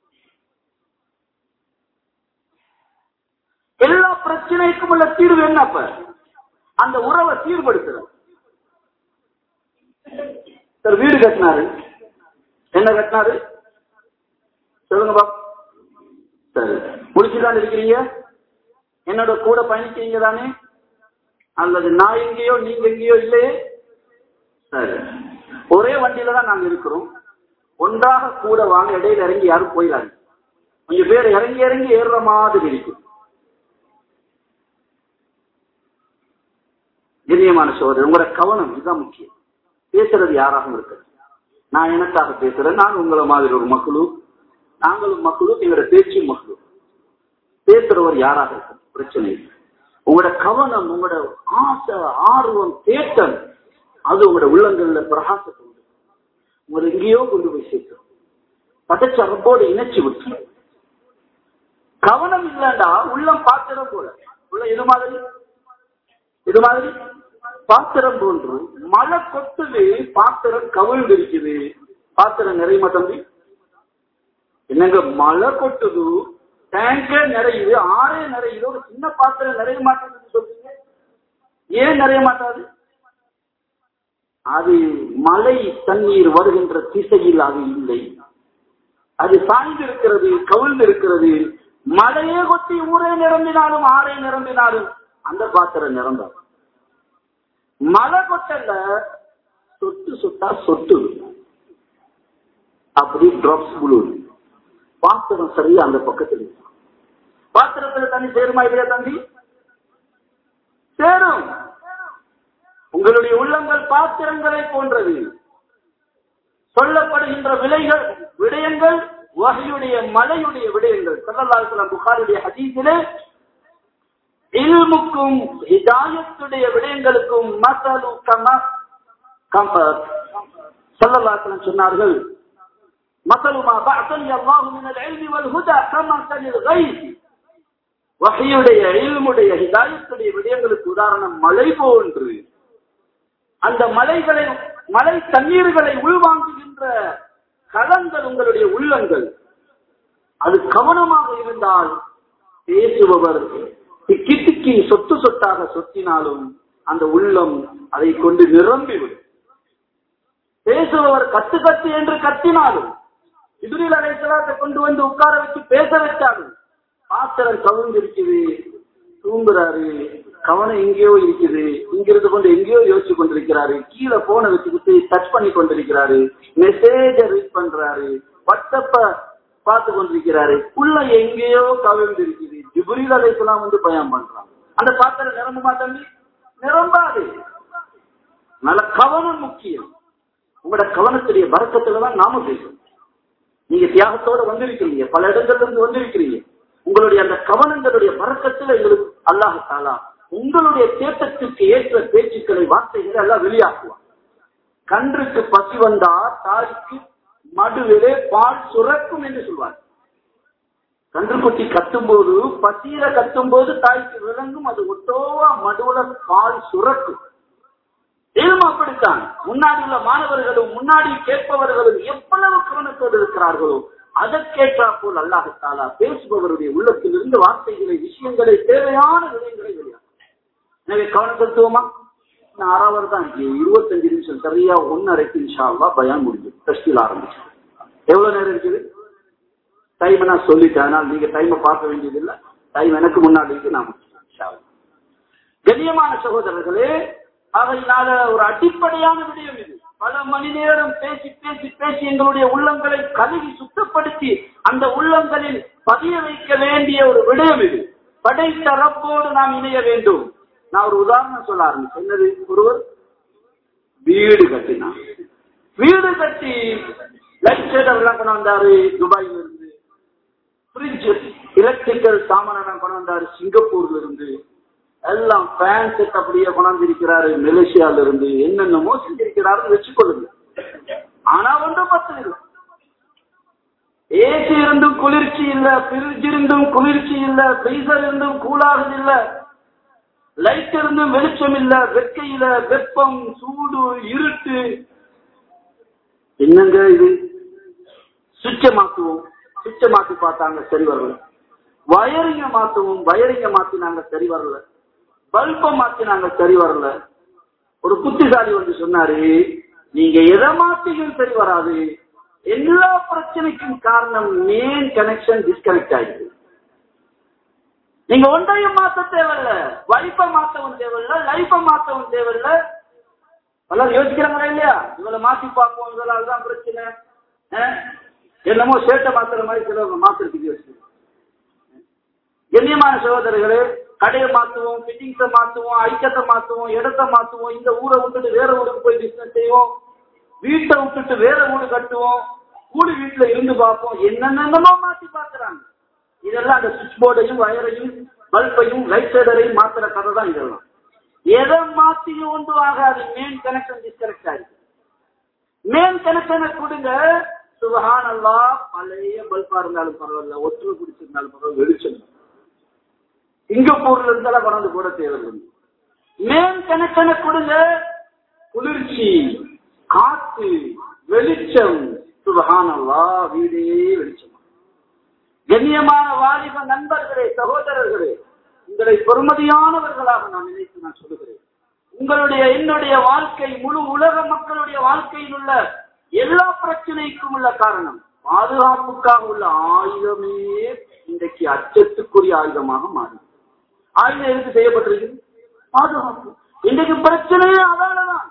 எல்லா பிரச்சனைக்கும் உள்ள தீர்வு என்னப்ப அந்த உறவை சீர்படுத்துறது சார் வீடு கட்டினாரு என்ன கட்டினாரு சொல்லுங்க பாப் சரி முடிச்சுதான் இருக்கிறீங்க என்னோட கூட பயணிக்கிறீங்க தானே அல்லது நான் எங்கேயோ நீங்க எங்கேயோ இல்லையே சரி ஒரே வண்டியில தான் நாங்க இருக்கிறோம் ஒன்றாக கூட வாங்க இடையில இறங்கி யாரும் போயிடாங்க கொஞ்சம் பேர் இறங்கி இறங்கி ஏறுற மாதிரி இருக்கும் கண்ணியமான சோதரர் உங்களோட கவனம் இதுதான் முக்கியம் பேசுறது யாராகவும் இருக்கு நான் எனக்காக பேசுறேன் நான் உங்களை மாதிரி ஒரு மக்களும் நாங்களும் மக்களும் எங்களோட பேச்சும் மக்களும் பேசுறவர் யாராக இருக்கும் பிரச்சனை இல்லை உங்களோட கவனம் உங்களோட ஆசை ஆர்வம் தேட்டம் அது உங்களோட உள்ளங்கள்ல பிரகாசத்தை உண்டு உங்களை எங்கேயோ கொண்டு போய் சேர்க்கும் படைச்ச ரப்போடு இணைச்சு விட்டு கவனம் இல்லைண்டா உள்ளம் பாத்திரம் போல உள்ள இது மாதிரி இது மாதிரி பாத்திரம் போன்று மழை கொட்டுது பாத்திரம் கவிழ்ந்து இருக்குது பாத்திரம் நிறையுமா தம்பி என்னங்க மழை கொட்டுது டேங்கே நிறையுது ஆறே நிறையுது ஒரு சின்ன பாத்திரம் நிறைய மாட்டேங்குது சொல்றீங்க ஏன் நிறைய மாட்டாது அது மழை தண்ணீர் வருகின்ற திசையில் அது இல்லை அது சாய்ந்து இருக்கிறது கவிழ்ந்து இருக்கிறது மழையே கொட்டி ஊரே நிரம்பினாலும் ஆறே நிரம்பினாலும் அந்த பாத்திரம் நிரம்பாது மழை கொட்டல சொட்டு சொட்டா சொட்டு அப்படி டிராப்ஸ் விழுவுது பாத்திரம் சரியா அந்த பக்கத்தில் இருக்கு. பாத்திரத்துல தண்ணி சேருமா இல்லையா தம்பி சேரும் உங்களுடைய உள்ளங்கள் பாத்திரங்களை போன்றது சொல்லப்படுகின்ற விலைகள் விடயங்கள் வகையுடைய மலையுடைய விடயங்கள் சல்லல்லாஹு புகாருடைய ஹதீஸிலே இல்முக்கும் ஹிதாயத்துடைய விடயங்களுக்கும் மசலு கம கம்ப சல்லல்லாஹு சொன்னார்கள் مثل ما بعثني الله من العلم والهدى كمثل الغيث வகையுடைய இல்முடைய ஹிதாயத்துடைய விடயங்களுக்கு உதாரணம் மழை போன்று அந்த மலைகளை மலை தண்ணீர்களை உள்வாங்குகின்ற கலங்கள் உங்களுடைய உள்ளங்கள் அது கவனமாக இருந்தால் பேசுபவர் திக்கி திக்கி சொத்து சொத்தாக சொத்தினாலும் அந்த உள்ளம் அதை கொண்டு நிரம்பிவிடும் பேசுபவர் கத்து கத்து என்று கத்தினாலும் இதிரில் அலைசலாத்தை கொண்டு வந்து உட்கார வச்சு பேச வச்சாலும் பாத்திரம் கவிழ்ந்திருக்குது தூங்குறாரு கவனம் எங்கேயோ இருக்குது இங்கிருந்து கொண்டு எங்கேயோ யோசிச்சு கொண்டிருக்கிறாரு கீழே போனை வச்சுக்கிட்டு டச் பண்ணி கொண்டிருக்கிறாரு மெசேஜ ரீட் பண்றாரு வாட்ஸ்அப்ப பார்த்து கொண்டிருக்கிறாரு உள்ள எங்கேயோ கவிழ்ந்திருக்குது ஜிபுரில் அலைசலாம் வந்து பயம் பண்றாங்க அந்த பாத்திரம் நிரம்புமா தம்பி நிரம்பாது நல்ல கவனம் முக்கியம் உங்களோட கவனத்துடைய வரக்கத்துல தான் நாம பேசுறோம் நீங்க தியாகத்தோட வந்திருக்கிறீங்க பல இடங்கள்ல இருந்து வந்திருக்கிறீங்க உங்களுடைய அந்த கவனங்களுடைய வரக்கத்துல எங்களுக்கு அல்லாஹ் தாலா உங்களுடைய தேட்டத்திற்கு ஏற்ற பேச்சுக்களை வார்த்தைகளை எல்லாம் வெளியாக்குவான் கன்றுக்கு பசி வந்தா தாய்க்கு மடுவிலே பால் சுரக்கும் என்று சொல்வார் கன்றுக்குட்டி கத்தும்போது பசியில கத்தும்போது தாய்க்கு விளங்கும் அது ஒட்டோவா மடுவுல பால் சுரக்கும் இதுவும் அப்படித்தான் முன்னாடி உள்ள மாணவர்களும் முன்னாடி கேட்பவர்களும் எவ்வளவு கவனத்தோடு இருக்கிறார்களோ அதற்கேற்றா போல் அல்லாஹாலா பேசுபவருடைய உள்ளத்தில் இருந்து வார்த்தைகளை விஷயங்களை தேவையான விடயங்களை வெளியாகும் எனவே கவனம் செலுத்துவோமா நான் ஆறாவது தான் இருபத்தஞ்சு நிமிஷம் சரியா ஒன்னரைக்கு இன்ஷா அல்லா பயான் முடிஞ்சு டெஸ்டில் ஆரம்பிச்சு எவ்வளவு நேரம் இருக்குது டைம் நான் சொல்லிட்டேன் அதனால நீங்க டைமை பார்க்க வேண்டியது இல்லை டைம் எனக்கு முன்னாடி இருக்கு நான் முடிச்சிட்டேன் இன்ஷா அல்லாஹ். கண்ணியமான சகோதரர்களே அதையினால ஒரு அடிப்படையான விடயம் இது பல மணி நேரம் பேசி பேசி பேசி எங்களுடைய உள்ளங்களை கழுவி சுத்தப்படுத்தி அந்த உள்ளங்களில் பதிய வைக்க வேண்டிய ஒரு விடயம் இது படைத்த ரப்போடு நாம் இணைய வேண்டும் நான் ஒரு உதாரணம் சொல்ல ஆரம்பிச்சேன் என்னது ஒருவர் வீடு கட்டினார் வீடு கட்டி லைட் எல்லாம் கொண்டு வந்தாரு துபாயில இருந்து ஃப்ரிட்ஜ் எலக்ட்ரிக்கல் சாமான் கொண்டு வந்தாரு சிங்கப்பூர்ல இருந்து எல்லாம் ஃபேன் செட் அப்படியே கொண்டாந்திருக்கிறாரு மலேசியால இருந்து என்னென்னமோ செஞ்சிருக்கிறாருன்னு வச்சுக்கொள்ளுங்க ஆனா ஒன்றும் பத்து இல்லை ஏசி இருந்தும் குளிர்ச்சி இல்ல ஃப்ரிட்ஜ் இருந்தும் குளிர்ச்சி இல்ல ஃப்ரீசர் இருந்தும் கூலாகுது இல்ல லைட் இருந்தும் வெளிச்சம் இல்ல வெக்கையில வெப்பம் சூடு இருட்டு என்னங்க இது சுவிட்ச மாத்துவோம் சுவிட்ச மாத்தி பார்த்தாங்க சரி வரல வயரிங்க மாத்துவோம் வயரிங்க மாத்தினாங்க சரி வரல பல்ப மாத்தினாங்க சரி வரல ஒரு புத்திசாலி வந்து சொன்னாரு நீங்க எதை மாத்தியும் சரி வராது எல்லா பிரச்சனைக்கும் காரணம் மெயின் கனெக்ஷன் டிஸ்கனெக்ட் ஆயிடுது நீங்க ஒன்றையும் மாத்த தேவையில்ல வைப்ப மாத்தவும் தேவையில்ல லைஃப மாத்தவும் தேவையில்ல எல்லாரும் யோசிக்கிறாங்களா இல்லையா இவளை மாத்தி பார்ப்போம் இதெல்லாம் தான் பிரச்சனை அஹ்? என்னமோ சேட்டை மாத்துற மாதிரி சிலவங்க மாத்துறதுக்கு யோசிக்கிறாங்க கண்ணியமான சகோதரர்களே கடையை மாத்துவோம் ஃபிட்டிங்ஸை மாத்துவோம் ஐக்கியத்தை மாத்துவோம் இடத்தை மாத்துவோம் இந்த ஊரை விட்டுட்டு வேற ஊருக்கு போய் பிசினஸ் செய்வோம் வீட்டை விட்டுட்டு வேற வீடு கட்டுவோம் கூடி வீட்டுல இருந்து பார்ப்போம் என்னென்னமோ மாத்தி பார்க்கறாங்க இதெல்லாம் அந்த சுவிட்ச் போர்டையும் வயரையும் பல்பையும் லைட் சைடரையும் மாத்துற கதை தான் இதெல்லாம் எதை மாத்தியும் ஒன்று ஆகாது மெயின் கனெக்ஷன் டிஸ்கனெக்ட் ஆயிருக்கு மெயின் கனெக்ஷனை கொடுங்க சுபஹான் அல்லா பழைய பல்பா இருந்தாலும் பரவாயில்ல ஒற்றுமை பிடிச்சிருந்தாலும் பரவாயில்ல வெளிச்சம் சிங்கப்பூர்ல இருந்தாலும் கொண்டாந்து கூட தேவையில்லை மெயின் கனெக்ஷனை கொடுங்க குளிர்ச்சி காத்து வெளிச்சம் சுபஹான் அல்லா வீடே வெளிச்சம் கண்ணியமான வாலிப நண்பர்களே சகோதரர்களே உங்களை பெருமதியானவர்களாக நான் நினைத்து நான் சொல்லுகிறேன் உங்களுடைய என்னுடைய வாழ்க்கை முழு உலக மக்களுடைய வாழ்க்கையில் உள்ள எல்லா பிரச்சனைக்கும் உள்ள காரணம் பாதுகாப்புக்காக உள்ள ஆயுதமே இன்றைக்கு அச்சத்துக்குரிய ஆயுதமாக மாறும் ஆயுதம் எதுக்கு செய்யப்பட்டிருக்குது பாதுகாப்பு இன்றைக்கு பிரச்சனையே அதானதான்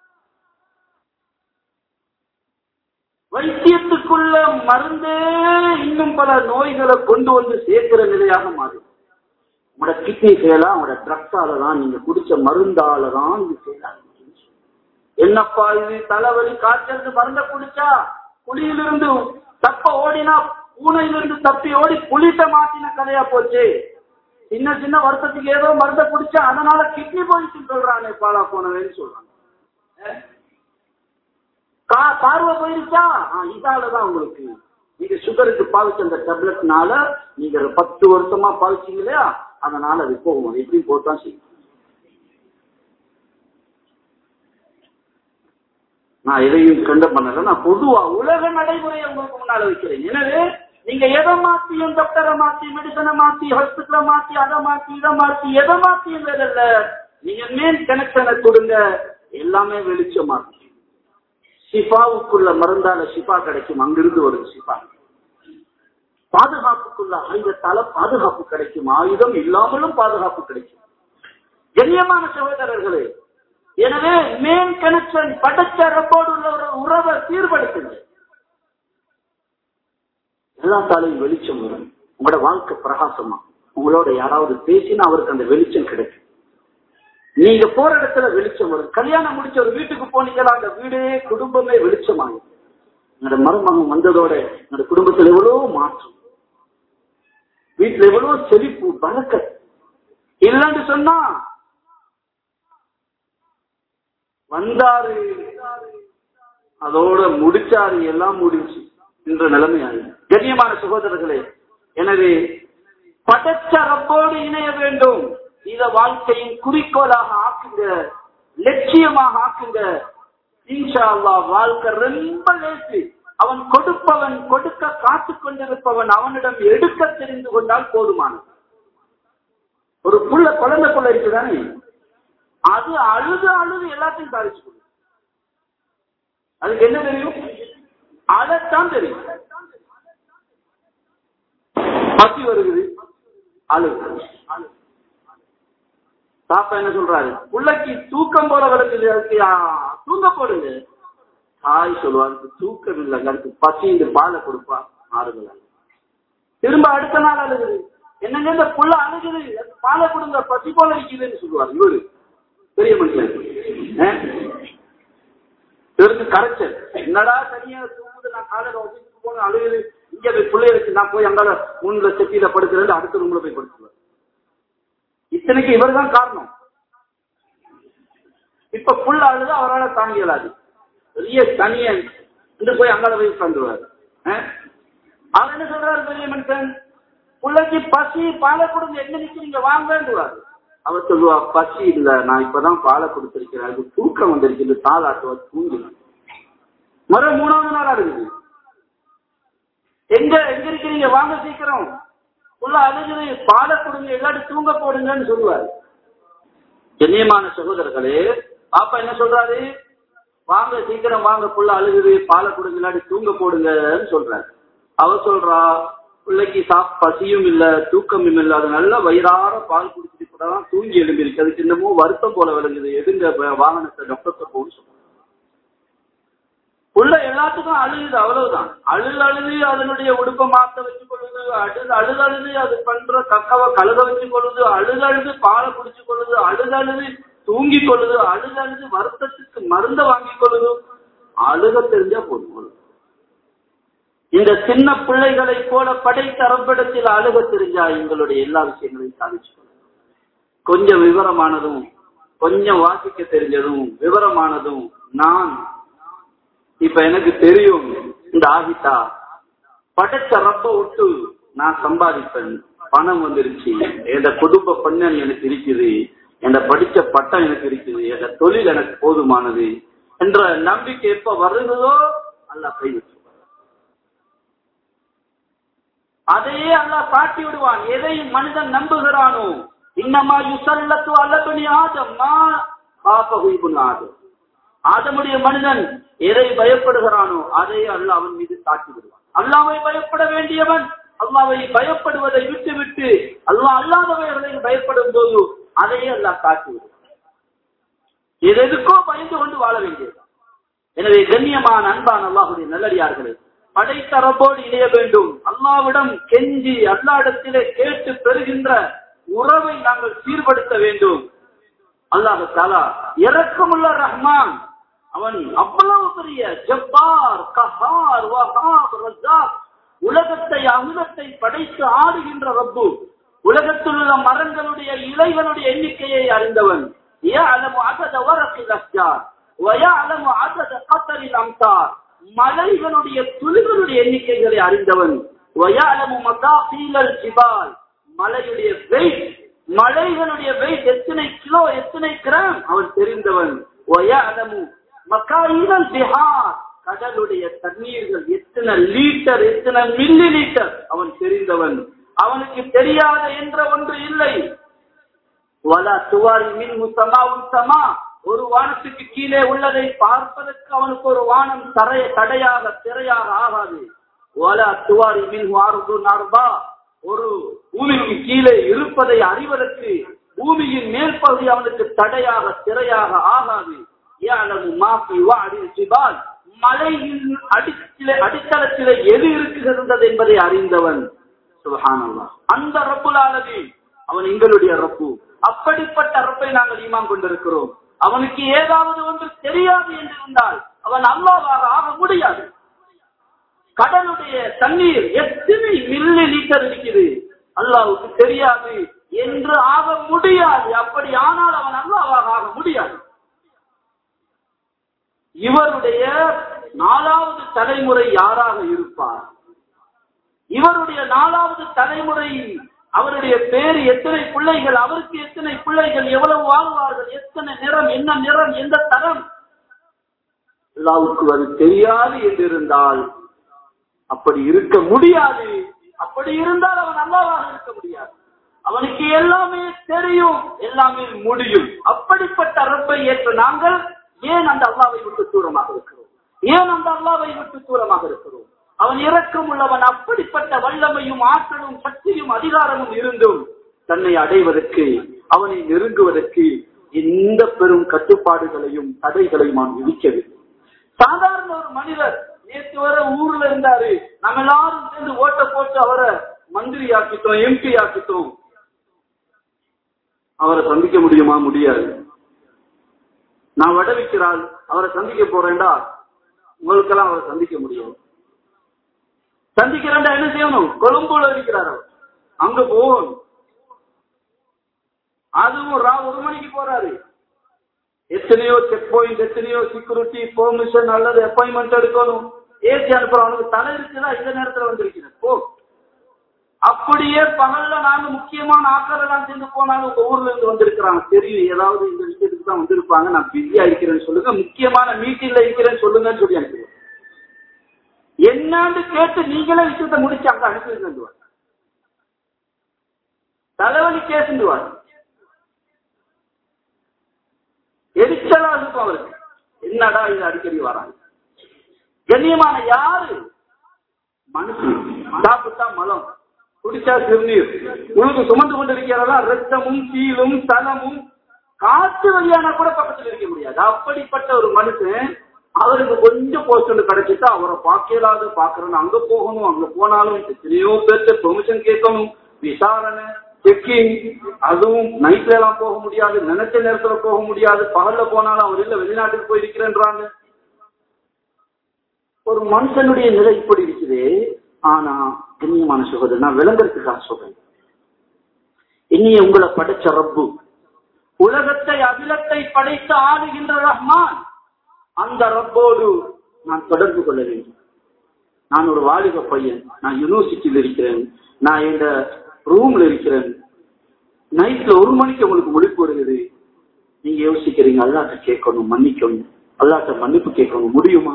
வைத்தியத்துக்குள்ள மருந்தே இன்னும் பல நோய்களை கொண்டு வந்து சேர்க்கிற நிலையாக மாறும் உங்களோட கிட்னி செய்யலாம் உங்களோட ட்ரக்ஸால தான் நீங்க குடிச்ச மருந்தால தான் இது செய்யலாம் என்னப்பா இது தலைவலி காய்ச்சலுக்கு மருந்த குடிச்சா புலியிலிருந்து தப்ப ஓடினா பூனையிலிருந்து தப்பி ஓடி புலிட்ட மாட்டின கதையா போச்சு சின்ன சின்ன வருத்தத்துக்கு ஏதோ மருந்த குடிச்சா அதனால கிட்னி போயிடுச்சுன்னு சொல்றானே பாலா போனவேன்னு சொல்றாங்க அஹ்? கா- பார்வை போயிருச்சா ஆ, இதாலதான் உங்களுக்கு நீங்க சுகருக்கு பாவிச்ச அந்த டேப்லெட்னால நீங்க ஒரு பத்து வருஷமா பாவிச்சீங்க இல்லையா அதனால அது போகும் அது எப்படி போதான் செய்யும் நான் எதையும் கண்ட பண்ணல நான் பொதுவா உலக நடைமுறையை உங்களுக்கு முன்னால வைக்கிறேன் எனவே நீங்க எதை மாத்தியும் டாக்டரை மாத்தி மெடிசனை மாத்தி ஹாஸ்பிட்டலை மாத்தி அதை மாத்தி இதை மாத்தி எதை மாத்தியும் வேறல்ல நீங்க மெயின் கனெக்ஷனை கொடுங்க எல்லாமே வெளிச்சமா இருக்கும் ஷிஃபாவுக்குள்ள மருந்தால ஷிஃபா கிடைக்கும் அங்கிருந்து வரும் ஷிஃபா பாதுகாப்புக்குள்ள ஆயுதத்தால பாதுகாப்பு கிடைக்கும் ஆயுதம் இல்லாமலும் பாதுகாப்பு கிடைக்கும் கண்ணியமான சகோதரர்களே எனவே மேன் கனெக்ஷன் படைச்ச ரப்போடு உள்ள ஒரு உறவை சீர்படுத்துங்க எல்லா தாலையும் வெளிச்சம் வரும் உங்களோட வாழ்க்கை பிரகாசமா உங்களோட யாராவது பேசினா அவருக்கு அந்த வெளிச்சம் கிடைக்கும் நீங்க போற இடத்துல வெளிச்சம் வரும் கல்யாணம் முடிச்ச ஒரு வீட்டுக்கு போனீங்களா அந்த வீடே குடும்பமே வெளிச்சமாகும் என்னோட மருமகன் வந்ததோட என்னோட குடும்பத்துல எவ்வளவு மாற்றம் வீட்டுல எவ்வளவு செழிப்பு பறக்க இல்லைன்னு சொன்னா வந்தாரு அதோட முடிச்சாரு எல்லாம் முடிச்சு என்ற நிலைமையாயி கண்ணியமான சகோதரர்களே எனவே படைச்ச ரப்போடு இணைய வேண்டும் இத வாழ்க்கையின் குறிக்கோளாக ஆக்குங்க லட்சியமாக ஆக்குங்க இன்ஷா அல்லாஹ் வாழ்க்கை ரொம்ப லேசு அவன் கொடுப்பவன் கொடுக்க காத்து கொண்டிருப்பவன் அவனிடம் எடுக்க தெரிந்து கொண்டால் போதுமானது ஒரு புள்ள குழந்தை புள்ள இருக்குதானே அது அழுது அழுது எல்லாத்தையும் சாதிச்சு கொடுக்கும் அதுக்கு என்ன தெரியும் அதைத்தான் தெரியும் பசி வருகிறது அழுகு தாப்பா என்ன சொல்றாரு பிள்ளைக்கு தூக்கம் போல வருது அதுக்கு ஆ, தூங்க போடுங்க தாய் சொல்லுவாங்க தூக்கம் இல்லைங்க அதுக்கு பசி இந்த பாலை கொடுப்பா ஆறுதல் திரும்ப அடுத்த நாள் அழுகுது என்னங்க இந்த புள்ள அழுகுது அதுக்கு பாலை கொடுங்க பசி போல இருக்குதுன்னு சொல்லுவார் இவரு பெரிய மனுஷன் ஆ? இவருக்கு கரைச்சல் என்னடா தனியா தூங்குது நான் காலையில ஆபீஸுக்கு போன அழுகுது இங்க போய் பிள்ளைகளுக்கு நான் போய் அங்கால மூணுல செட்டியில படுக்கிறேன் அடுத்த ரூம்ல போய் படுத்துருவேன் இத்தனைக்கு இவர் தான் காரணம் இப்ப புள்ள அழுது அவரால் தாங்க இயலாது பெரிய தனியன் என்று போய் அங்கால போய் உட்காந்துருவாரு அவர் என்ன சொல்றாரு பெரிய மனுஷன் பிள்ளைக்கு பசி பாலை கொடுங்க எங்க நிக்கிறீங்க வாங்கன்றுவாரு அவர் சொல்லுவா பசி இல்ல நான் இப்பதான் பாலை கொடுத்திருக்கிறேன் அது தூக்கம் வந்திருக்குது தாளாட்டுவா தூங்கினேன் மறு மூணாவது நாள் இருக்குது எங்க எங்க இருக்கிறீங்க வாங்க சீக்கிரம் உள்ள அழுகுது பாலை கொடுங்க எல்லாரும் தூங்க போடுங்கன்னு சொல்லுவாரு கண்ணியமான சகோதரர்களே பாப்பா என்ன சொல்றாரு வாங்க சீக்கிரம் வாங்க புள்ள அழுகுது பாலை கொடுங்க இல்லாட்டி தூங்க போடுங்கன்னு சொல்றாரு அவ சொல்றா பிள்ளைக்கு சாப் பசியும் இல்ல தூக்கமும் இல்ல அது நல்ல வயிறார பால் குடிச்சிட்டு இப்பதான் தூங்கி எழும்பிருக்கு அதுக்கு இன்னமும் வருத்தம் போல விளங்குது எதுங்க வ- வாகனத்தை டாக்டர் போன்னு சொல்றாங்க உள்ள எல்லாத்துக்கும் அழுகுது அவ்வளவுதான் அழுது அழுது அதனுடைய உடுப்பை மாத்த வச்சு கொள்ளுது அழுது அழுது அழுது அது பண்ற கக்கவை கழுத வச்சு கொள்ளுது அழுது அழுது பாலை குடிச்சு கொள்ளுது அழுது அழுது தூங்கி கொள்ளுது அழுது அழுது வருத்தத்துக்கு மருந்த வாங்கி கொள்ளுது அழுக தெரிஞ்சா போதும் இந்த சின்ன பிள்ளைகளை போல படைத்த அரம்பிடத்தில் அழுக தெரிஞ்சா எங்களுடைய எல்லா விஷயங்களையும் சாதிச்சு கொள்ளும். கொஞ்சம் விவரமானதும் கொஞ்சம் வாசிக்க தெரிஞ்சதும் விவரமானதும் நான் இப்ப எனக்கு தெரியும் இந்த ஆகிட்டா படைச்ச ரப்ப விட்டு நான் சம்பாதிப்பேன் பணம் வந்துருச்சு என் குடும்ப பண்ணன் எனக்கு இருக்குது என் படிச்ச பட்டம் எனக்கு இருக்குது என் தொழில் எனக்கு போதுமானது என்ற நம்பிக்கை எப்ப வருகிறதோ அல்ல கை வச்சு அதையே அல்லாஹ் காட்டி விடுவான் எதை மனிதன் நம்புகிறானோ இன்னமா யுசல்லத்து அல்லதுனி ஆதம் மா காஃபஹு இப்னு ஆதம் ஆதமுடைய மனிதன் எதை பயப்படுகிறானோ அதை அல்லாஹ் அவன் மீது தாக்கி விடுவான் அல்லாவை பயப்பட வேண்டியவன் அல்லாவை பயப்படுவதை விட்டு விட்டு அல்லாஹ் அல்லாதவைகளை பயப்படும் போது அதையே அல்லாஹ் தாக்கி விடுவான் எது எதுக்கோ பயந்து கொண்டு வாழ வேண்டியது எனவே கண்ணியமான அன்பான அல்லாஹுடைய நல்லடியார்களே படைத்தரப்போடு இணைய வேண்டும் அல்லாவிடம் கெஞ்சி அல்லாடத்திலே கேட்டு பெறுகின்ற உறவை நாங்கள் சீர்படுத்த வேண்டும் அல்லாஹ் தாலா இறக்கமுள்ள ரஹ்மான் அவன் அவ்வளவு பெரிய ஜப்பார் கஹார் வஹாப் ரஸாக் உலகத்தை அமுதத்தை படைத்து ஆடுகின்ற ரப்பு உலகத்தில் உள்ள மரங்களுடைய இலைகளுடைய எண்ணிக்கையை அறிந்தவன் يعلم عدد ورق الأشجار ويعلم عدد قطر الأمطار மலைகளுடைய துளிகளுடைய எண்ணிக்கைகளை அறிந்தவன் ويعلم مقاطيل الجبال மலையுடைய வெயிட் மலைகளுடைய வெயிட் எத்தனை கிலோ எத்தனை கிராம் அவன் தெரிந்தவன் ويعلم مكاين البحار கடலுடைய தண்ணீர்கள் எத்தனை லீட்டர் எத்தனை மில்லி லீட்டர் அவன் தெரிந்தவன் அவனுக்கு தெரியாத என்ற ஒன்று இல்லை வலா துவாரி மின் முசமாவும் சமா ஒரு வானத்துக்கு கீழே உள்ளதை பார்ப்பதற்கு அவனுக்கு ஒரு வானம் தரைய தடையாக திரையாக ஆகாது வலா துவாரி மின் வார்து நார்பா ஒரு பூமிக்கு கீழே இருப்பதை அறிவதற்கு பூமியின் மேற்பகுதி அவனுக்கு தடையாக திரையாக ஆகாது ஏனது மாஃபி வாடி ஜிபால் மலையின் அடிச்சில அடித்தளத்திலே எது இருக்குகிறது என்பதை அறிந்தவன் சுபஹானல்லாஹ் அந்த ரப்புல் ஆலமீன் அவன் எங்களுடைய ரப்பு அப்படிப்பட்ட ரப்பை நாங்கள் ஈமான் கொண்டிருக்கிறோம் அவனுக்கு ஏதாவது ஒன்று தெரியாது என்று இருந்தால் அவன் அல்லாவாக ஆக முடியாது கடலுடைய தண்ணீர் எத்தனை மில்லி லீட்டர் இருக்குது அல்லாவுக்கு தெரியாது என்று ஆக முடியாது அப்படி ஆனால் அவன் அல்லாவாக ஆக முடியாது இவருடைய நாலாவது தலைமுறை யாராக இருப்பார் இவருடைய நாலாவது தலைமுறை அவருடைய பேரு எத்தனை பிள்ளைகள் அவருக்கு எத்தனை பிள்ளைகள் எவ்வளவு வாழ்வார்கள் எத்தனை நிறம் என்ன நிறம் எந்த தரம் அல்லாவுக்கு அது தெரியாது என்றிருந்தால் அப்படி இருக்க முடியாது அப்படி இருந்தால் அவன் அல்லாவாக இருக்க முடியாது அவனுக்கு எல்லாமே தெரியும் எல்லாமே முடியும் அப்படிப்பட்ட ரப்பை ஏற்ற நாங்கள் ஏன் அந்த அல்லாவை விட்டு தூரமாக இருக்கிறோம் ஏன் அந்த அல்லாவை விட்டு தூரமாக இருக்கிறோம் அவன் இரக்கம் உள்ளவன் அப்படிப்பட்ட வல்லமையும் ஆற்றலும் சக்தியும் அதிகாரமும் இருந்தும் தன்னை அடைவதற்கு அவனை நெருங்குவதற்கு எந்த பெரும் கட்டுப்பாடுகளையும் தடைகளையும் அவன் விதிக்கவில்லை சாதாரண ஒரு மனிதர் நேற்று வர ஊர்ல இருந்தாரு நம்ம எல்லாரும் சேர்ந்து ஓட்ட போட்டு அவரை மந்திரி ஆக்கிட்டோம் எம்பி ஆக்கிட்டோம் அவரை சந்திக்க முடியுமா முடியாது நான் வடவிக்கிறாள் அவரை சந்திக்க போறேன்டா உங்களுக்கெல்லாம் அவரை சந்திக்க முடியும் சந்திக்கிறேன்டா என்ன செய்யணும் கொழும்புல இருக்கிறார் அவர் அங்க போகணும் அதுவும் ரா ஒரு மணிக்கு போறாரு எத்தனையோ செக் பாயிண்ட் எத்தனையோ செக்யூரிட்டி பெர்மிஷன் அல்லது அப்பாயின்மெண்ட் எடுக்கணும் ஏசி அனுப்புறோம் அவனுக்கு தலை இருக்குதா இந்த நேரத்துல வந்திருக்கிறேன் போ அப்படியே பகல்ல நாங்க முக்கியமான ஆட்கள் எல்லாம் சேர்ந்து போனாலும் உங்க ஊர்ல இருந்து வந்திருக்கிறாங்க தெரியும் ஏதாவது இந்த விஷயத்துக்கு தான் வந்திருப்பாங்க நான் பிஸியா இருக்கிறேன்னு சொல்லுங்க முக்கியமான மீட்டிங்ல இருக்கிறேன்னு சொல்லுங்கன்னு சொல்லி அனுப்புவேன் என்னான்னு கேட்டு நீங்களே விஷயத்த முடிச்சு அங்க அனுப்பி தலைவலி கேசுண்டுவார் எரிச்சலா இருக்கும் அவருக்கு என்னடா இது அடிக்கடி வராங்க கண்ணியமான யாரு மனுஷன் சாப்பிட்டா மலம் குடிச்சா சிறுநீர் உழுது சுமந்து கொண்டிருக்கிறதா ரத்தமும் சீலும் தலமும் காற்று வழியானா கூட பக்கத்தில் இருக்க முடியாது அப்படிப்பட்ட ஒரு மனுஷன் அவருக்கு கொஞ்சம் போஸ்ட் ஒன்று கிடைச்சிட்டா அவரை பார்க்கலாது பாக்குறேன்னு அங்க போகணும் அங்க போனாலும் எத்தனையோ பேர்த்த பெர்மிஷன் கேட்கணும் விசாரணை செக்கிங் அதுவும் நைட்ல எல்லாம் போக முடியாது நினைச்ச நேரத்துல போக முடியாது பகல்ல போனாலும் அவர் இல்ல வெளிநாட்டுக்கு போயிருக்கிறேன்றாங்க ஒரு மனுஷனுடைய நிலை இப்படி இருக்குது ஆனா கண்ணியமான சகோதரர் நான் விளங்குறதுக்காக சொல்றேன் இன்னிய உங்களை படைச்ச ரப்பு உலகத்தை அகிலத்தை படைத்து ஆளுகின்ற ரஹ்மான் அந்த ரப்போடு நான் தொடர்பு கொள்ள வேண்டும் நான் ஒரு வாலிப பையன் நான் யூனிவர்சிட்டியில் இருக்கிறேன் நான் எங்க ரூம்ல இருக்கிறேன் நைட்ல ஒரு மணிக்கு உங்களுக்கு முழிப்பு வருகிறது நீங்க யோசிக்கிறீங்க அல்லாட்ட கேட்கணும் மன்னிக்கணும் அல்லாட்ட மன்னிப்பு கேட்கணும் முடியுமா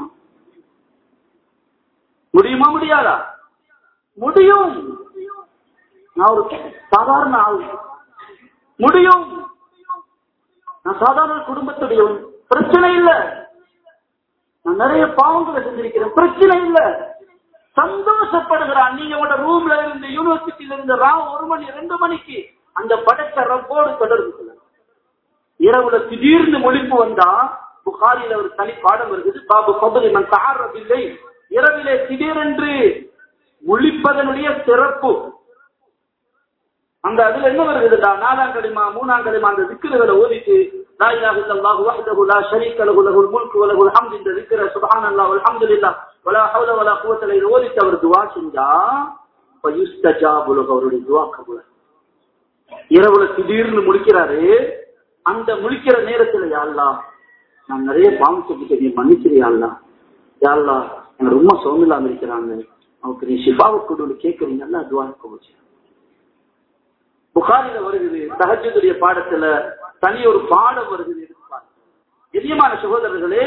முடியுமா முடியாதா முடியும் நான் ஒரு சாதாரண ஆள் முடியும் நான் சாதாரண குடும்பத்துடையவன் பிரச்சனை இல்ல நான் நிறைய பாவங்களை செஞ்சிருக்கிறேன் பிரச்சனை இல்ல சந்தோஷப்படுகிறான் நீங்க உங்களோட ரூம்ல இருந்து யூனிவர்சிட்டியில இருந்து ரா ஒரு மணி ரெண்டு மணிக்கு அந்த படைச்ச ரப்போடு தொடர்பு கொள்ள இரவுல திடீர்னு மொழிப்பு வந்தா புகாரில ஒரு தனி பாடம் இருக்குது பாபு பகுதி நான் தாரவில்லை இரவிலே திடீரென்று முழிப்பதனுடைய சிறப்பு அந்த அதுல என்ன வருதுடா நாலாம் கலிமா மூணாம் கலிமா அந்த திக்குகளை ஓதிட்டு லா இலாஹ இல்லல்லாஹு வஹ்தஹு லா ஷரீக லஹு லஹுல் முல்கு வ லஹுல் ஹம்து இந்த திக்ர சுப்ஹானல்லாஹ் வல்ஹம்துலில்லாஹ் வலா ஹவ்ல வலா குவத்த இல்லா இதை ஓதிட்டு அவர் துஆ செஞ்சா ஃபயுஸ்தஜாபு லஹு அவருடைய துஆ கபூல் இரவுல திடீர்னு முடிக்கிறாரு அந்த முழிக்கிற நேரத்துல யாழ்லா நான் நிறைய பாவம் செஞ்சுட்டு நீ மன்னிச்சிரியா அல்லா யாழ்லா எனக்கு ரொம்ப சோமில்லாம இருக்கிறாங்க அவருக்கு நீ ஷிஃபாவை கொண்டு கேட்கறீங்க அல்லா துவா போச்சு புகாரில வருகிறது சஹஜத்துடைய பாடத்துல தனி ஒரு பாடம் வருகிறது எளியமான சகோதரர்களே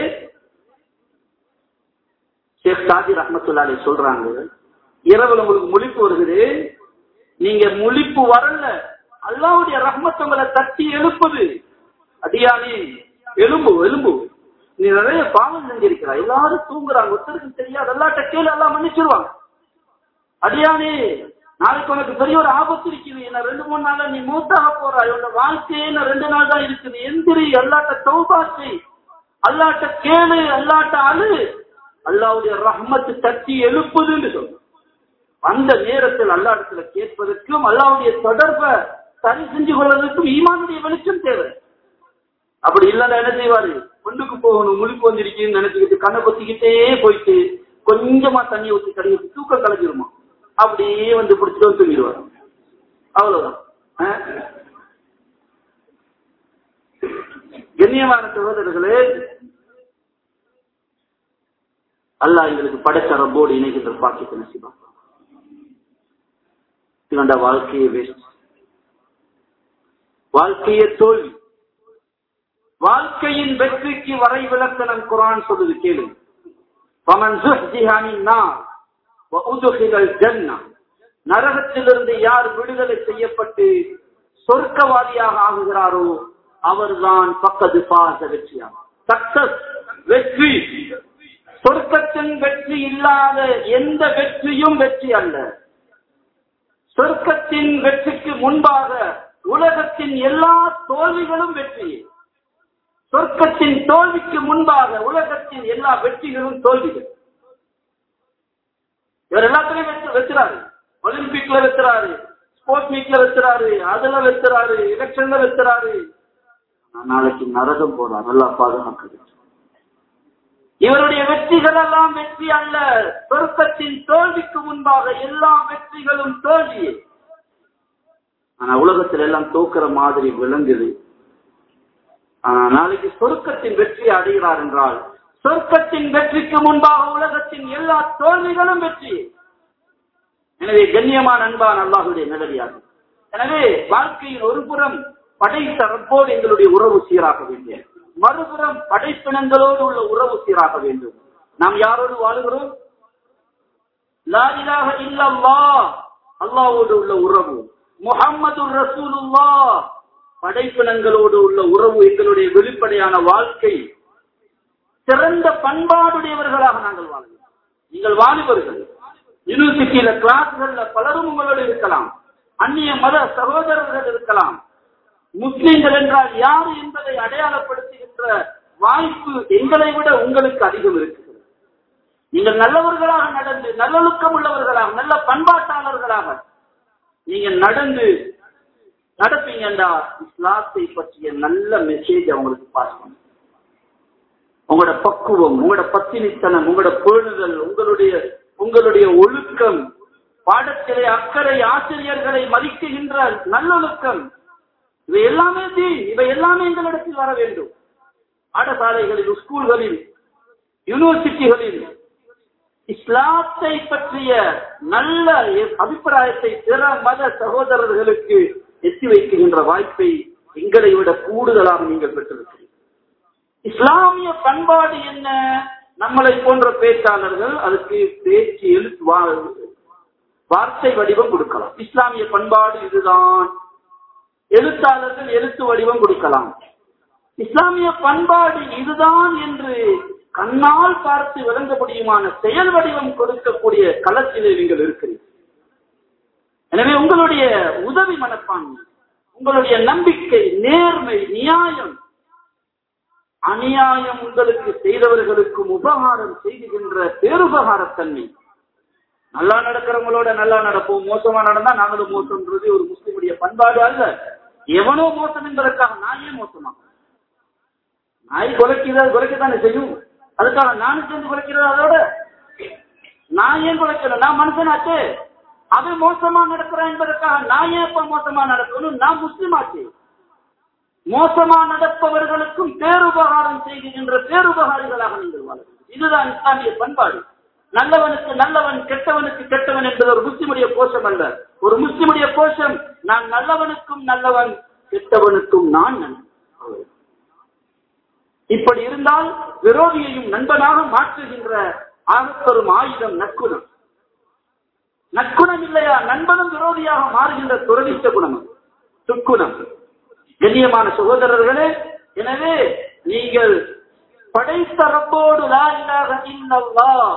ஷேக் சாஜி ரஹமத்துல்லாலே சொல்றாங்க இரவுல உங்களுக்கு முழிப்பு வருகிறது நீங்க முழிப்பு வரல அல்லாவுடைய ரஹ்மத் உங்களை தட்டி எழுப்புது அடியானே எலும்பு எலும்பு நீ நிறைய பாவம் செஞ்சிருக்கிறாய் எல்லாரும் தூங்குறாங்க ஒருத்தருக்கு தெரியாது எல்லாட்ட கேள்வி எல்லாம் மன்னிச்சிருவாங்க அடியானே நாளைக்கு உனக்கு பெரிய ஒரு ஆபத்து இருக்குது என்ன ரெண்டு மூணு நாளா நீ மூத்தாக போறாய் உன்னோட வாழ்க்கையே இன்னும் ரெண்டு நாள் தான் இருக்குது எந்திரி அல்லாட்ட தௌபாச்சு அல்லாட்ட கேளு அல்லாட்ட அழு அல்லாவுடைய ரஹ்மத்து தட்டி எழுப்புதுன்னு சொல்லு அந்த நேரத்தில் அல்லாடத்துல கேட்பதற்கும் அல்லாவுடைய தொடர்பை சரி செஞ்சு கொள்வதற்கும் ஈமானுடைய வெளிச்சம் தேவை அப்படி இல்லைன்னா என்ன செய்வாரு பொண்ணுக்கு போகணும் முழிப்பு வந்திருக்குன்னு நினைச்சுக்கிட்டு கண்ணை கொத்திக்கிட்டே போயிட்டு கொஞ்சமா தண்ணி ஊற்றி கடையை தூக்கம் கலைஞ்சிருமா அப்படியே வந்து பிடிச்சிட்டு வந்து தூங்கிடுவார் அவ்வளவுதான் ஆ? கண்ணியமான சகோதரர்களே அல்லாஹ் எங்களுக்கு படைச்ச ரப்போடு இணைகின்ற பாக்கியத்தை நசிபா இவண்ட வாழ்க்கையை வேஸ்ட் வாழ்க்கையை தோல்வி வாழ்க்கையின் வெற்றிக்கு வரை விளக்கணம் குரான் சொல்லுது கேளு ومن زحزح عن النار وأدخل الجنة நரகத்திலிருந்து யார் விடுதலை செய்யப்பட்டு சொர்க்கவாதியாக ஆகுகிறாரோ அவர்தான் பக்கத்து பாச வெற்றியாகும் சக்சஸ் வெற்றி சொர்க்கத்தின் வெற்றி இல்லாத எந்த வெற்றியும் வெற்றி அல்ல சொர்க்கத்தின் வெற்றிக்கு முன்பாக உலகத்தின் எல்லா தோல்விகளும் வெற்றி சொர்க்கத்தின் தோல்விக்கு முன்பாக உலகத்தின் எல்லா வெற்றிகளும் தோல்விகள் இவர் எல்லாத்துலயும் வெற்றி வெச்சுறாரு ஒலிம்பிக்ல வெச்சுறாரு ஸ்போர்ட்ஸ் மீட்ல வெச்சுறாரு அதுல வெச்சுறாரு எலெக்ஷன்ல வெச்சுறாரு நாளைக்கு நரகம் போறார் நல்லா பாதுகாக்க இவருடைய வெற்றிகள் எல்லாம் வெற்றி அல்ல சொர்க்கத்தின் தோல்விக்கு முன்பாக எல்லா வெற்றிகளும் தோல்வி ஆனா உலகத்தில் எல்லாம் தோக்குற மாதிரி விளங்குது ஆனா நாளைக்கு சொர்க்கத்தின் வெற்றி அடைகிறார் என்றால் சொர்க்கத்தின் வெற்றிக்கு முன்பாக உலகத்தின் எல்லா தோல்விகளும் வெற்றி எனவே கண்ணியமான அன்பான் அல்லாஹுடைய நிலவியாகும் எனவே வாழ்க்கையின் ஒரு புறம் படைத்த ரப்போடு எங்களுடைய உறவு சீராக வேண்டும் மறுபுறம் படைப்பினங்களோடு உள்ள உறவு சீராக வேண்டும் நாம் யாரோடு வாழுகிறோம் லாயிலாக இல்லல்லா அல்லாவோடு உள்ள உறவு முகம்மது ரசூலுல்லா படைப்பினங்களோடு உள்ள உறவு எங்களுடைய வெளிப்படையான வாழ்க்கை சிறந்த பண்பாடுடையவர்களாக நாங்கள் வாழ்கிறோம் நீங்கள் வாலிபர்கள் யூனிவர்சிட்டியில கிளாஸ்கள்ல பலரும் உங்களோடு இருக்கலாம் அந்நிய மத சகோதரர்கள் இருக்கலாம் முஸ்லிம்கள் என்றால் யாரு என்பதை அடையாளப்படுத்துகின்ற வாய்ப்பு எங்களை விட உங்களுக்கு அதிகம் இருக்கிறது நீங்கள் நல்லவர்களாக நடந்து நல்லொழுக்கம் உள்ளவர்களாக நல்ல பண்பாட்டாளர்களாக நீங்க நடந்து நடப்பீங்கண்டா இஸ்லாத்தை பற்றிய நல்ல மெசேஜ் அவங்களுக்கு பாஸ் பண்ணும் உங்களோட பக்குவம் உங்களோட பத்தினித்தனம் உங்களோட பேணுதல் உங்களுடைய உங்களுடைய ஒழுக்கம் பாடத்திலே அக்கறை ஆசிரியர்களை மதிக்குகின்ற நல்லொழுக்கம் இவை எல்லாமே தீன் இவை எல்லாமே எங்களிடத்தில் வர வேண்டும் பாடசாலைகளில் ஸ்கூல்களில் யூனிவர்சிட்டிகளில் இஸ்லாத்தை பற்றிய நல்ல அபிப்பிராயத்தை பிற மத சகோதரர்களுக்கு எத்தி வைக்கின்ற வாய்ப்பை எங்களை விட கூடுதலாக நீங்கள் பெற்றிருக்கிறீர்கள் இஸ்லாமிய பண்பாடு என்ன நம்மளை போன்ற பேச்சாளர்கள் அதுக்கு பேச்சு எழுத்து வார்த்தை வடிவம் கொடுக்கலாம் இஸ்லாமிய பண்பாடு இதுதான் எழுத்தாளர்கள் எழுத்து வடிவம் கொடுக்கலாம் இஸ்லாமிய பண்பாடு இதுதான் என்று கண்ணால் பார்த்து விளங்க முடியுமான செயல் வடிவம் கொடுக்கக்கூடிய களத்திலே நீங்கள் இருக்கிறீர்கள் எனவே உங்களுடைய உதவி மனப்பான்மை உங்களுடைய நம்பிக்கை நேர்மை நியாயம் அநியாயம் உங்களுக்கு செய்தவர்களுக்கும் உபகாரம் செய்துகின்ற பேருபகாரத்தன்மை நல்லா நடக்கிறவங்களோட நல்லா நடப்போம் மோசமா நடந்தா நாங்களும் மோசம்ன்றது ஒரு முஸ்லிமுடைய பண்பாடு அல்ல எவனோ மோசம் என்பதற்காக நான் ஏன் மோசமா நாய் குலைக்கிறது குலைக்கத்தானே செய்யும் அதுக்காக நானும் சேர்ந்து குலைக்கிறது அதோட நான் ஏன் குலைக்கல நான் மனுஷனாச்சு அவன் மோசமா நடக்கிறான் என்பதற்காக நான் ஏன் இப்ப மோசமா நடக்கணும் நான் முஸ்லிம் ஆச்சு மோசமா நடப்பவர்களுக்கும் பேருபகாரம் செய்கின்ற பேருபகாரிகளாக நீங்கள் வாழ இதுதான் இஸ்லாமிய பண்பாடு நல்லவனுக்கு நல்லவன் கெட்டவனுக்கு கெட்டவன் என்பது ஒரு முஸ்லிமுடைய கோஷம் அல்ல ஒரு முஸ்லிமுடைய கோஷம் நான் நல்லவனுக்கும் நல்லவன் கெட்டவனுக்கும் நான் நண்பன் இப்படி இருந்தால் விரோதியையும் நண்பனாக மாற்றுகின்ற ஆகப்பெரும் ஆயுதம் நற்குணம் நற்குணம் இல்லையா நண்பனும் விரோதியாக மாறுகின்ற துறவித்த குணம் அது. துக்குணம் கண்ணியமான சகோதரர்களே எனவே நீங்கள் படைத்த ரப்போடு லா இலாஹ இல்லல்லாஹ்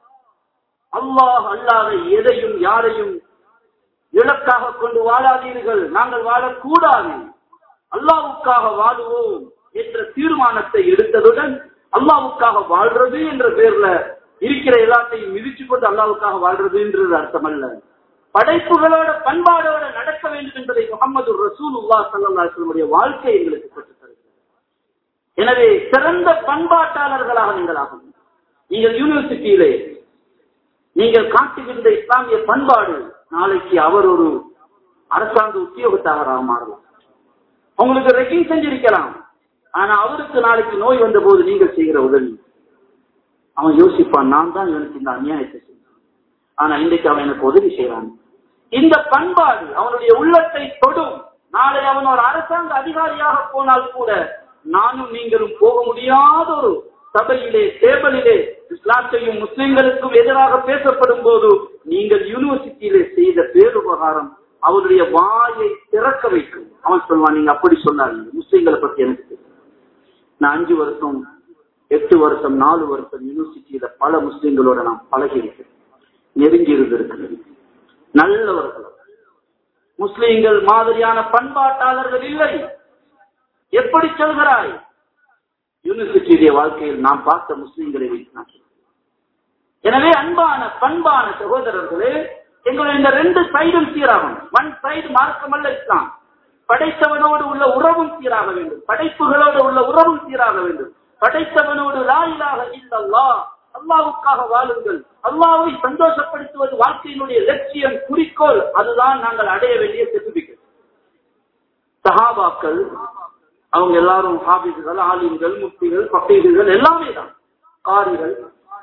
அல்லாஹ் அல்லாத எதையும் யாரையும் இலக்காக கொண்டு வாழாதீர்கள் நாங்கள் வாழக்கூடாது அல்லாவுக்காக வாழுவோம் என்ற தீர்மானத்தை எடுத்ததுடன் அல்லாவுக்காக வாழ்றது என்ற பேர்ல இருக்கிற எல்லாத்தையும் மிதிச்சு கொண்டு அல்லாவுக்காக வாழ்றது என்றது அர்த்தமல்ல படைப்புகளோட பண்பாடோட நடக்க வேண்டும் என்பதை முகமது ரசூல் உல்லா சல்லாஹுடைய வாழ்க்கை எங்களுக்கு கற்றுத் தருகிறது எனவே சிறந்த பண்பாட்டாளர்களாக நீங்கள் ஆகும் நீங்கள் யூனிவர்சிட்டியிலே நீங்கள் காட்டுகின்ற இஸ்லாமிய பண்பாடு நாளைக்கு அவர் ஒரு அரசாங்க உத்தியோகத்தாளராக மாறலாம் உங்களுக்கு ரெக்கிங் செஞ்சிருக்கலாம் ஆனா அவருக்கு நாளைக்கு நோய் வந்த போது நீங்கள் செய்கிற உதவி அவன் யோசிப்பான் நான் தான் இவனுக்கு இந்த அநியாயத்தை செய்தேன் ஆனா இன்றைக்கு அவன் எனக்கு உதவி செய்யறான் இந்த பண்பாடு அவனுடைய உள்ளத்தை தொடும் நாளை அவன் ஒரு அரசாங்க அதிகாரியாக போனால் கூட நானும் நீங்களும் போக முடியாத ஒரு சபையிலே டேபிளிலே இஸ்லாத்தையும் முஸ்லிம்களுக்கும் எதிராக பேசப்படும் போது நீங்கள் யூனிவர்சிட்டியிலே செய்த பேருபகாரம் அவருடைய வாயை திறக்க வைக்கும் அவன் சொல்வான் நீங்க அப்படி சொன்னாங்க முஸ்லிம்களை பத்தி எனக்கு தெரியும் நான் அஞ்சு வருஷம் எட்டு வருஷம் நாலு வருஷம் யூனிவர்சிட்டியில பல முஸ்லிம்களோட நான் பழகி இருக்கிறேன் நெருங்கி இருந்திருக்கிறது நல்லவர்கள் முஸ்லிம்கள் மாதிரியான பண்பாட்டாளர்கள் இல்லை எப்படி சொல்கிறாய் யூனிவர்சிட்டியுடைய வாழ்க்கையில் நாம் பார்த்த முஸ்லிம்களை வைத்து நான் சொல்கிறேன். எனவே அன்பான பண்பான சகோதரர்களே எங்களுடைய இந்த ரெண்டு சைடும் சீராகும் ஒன் சைடு மார்க்கமல்ல இஸ்லாம் படைத்தவனோடு உள்ள உறவும் சீராக வேண்டும் படைப்புகளோடு உள்ள உறவும் சீராக வேண்டும் படைத்தவனோடு லாயிலாக இல்லல்லா அல்லாவுக்காக வாழுங்கள் அல்லாவை சந்தோஷப்படுத்துவது வாழ்க்கையினுடைய லட்சியம் குறிக்கோள் அதுதான் நாங்கள் அடைய வேண்டிய சர்டிபிகேட் சஹாபாக்கள் அவங்க எல்லாரும் ஹாபிஸ்கள் ஆலிம்கள் முக்திகள் பக்கீர்கள் எல்லாமே தான் காரிகள்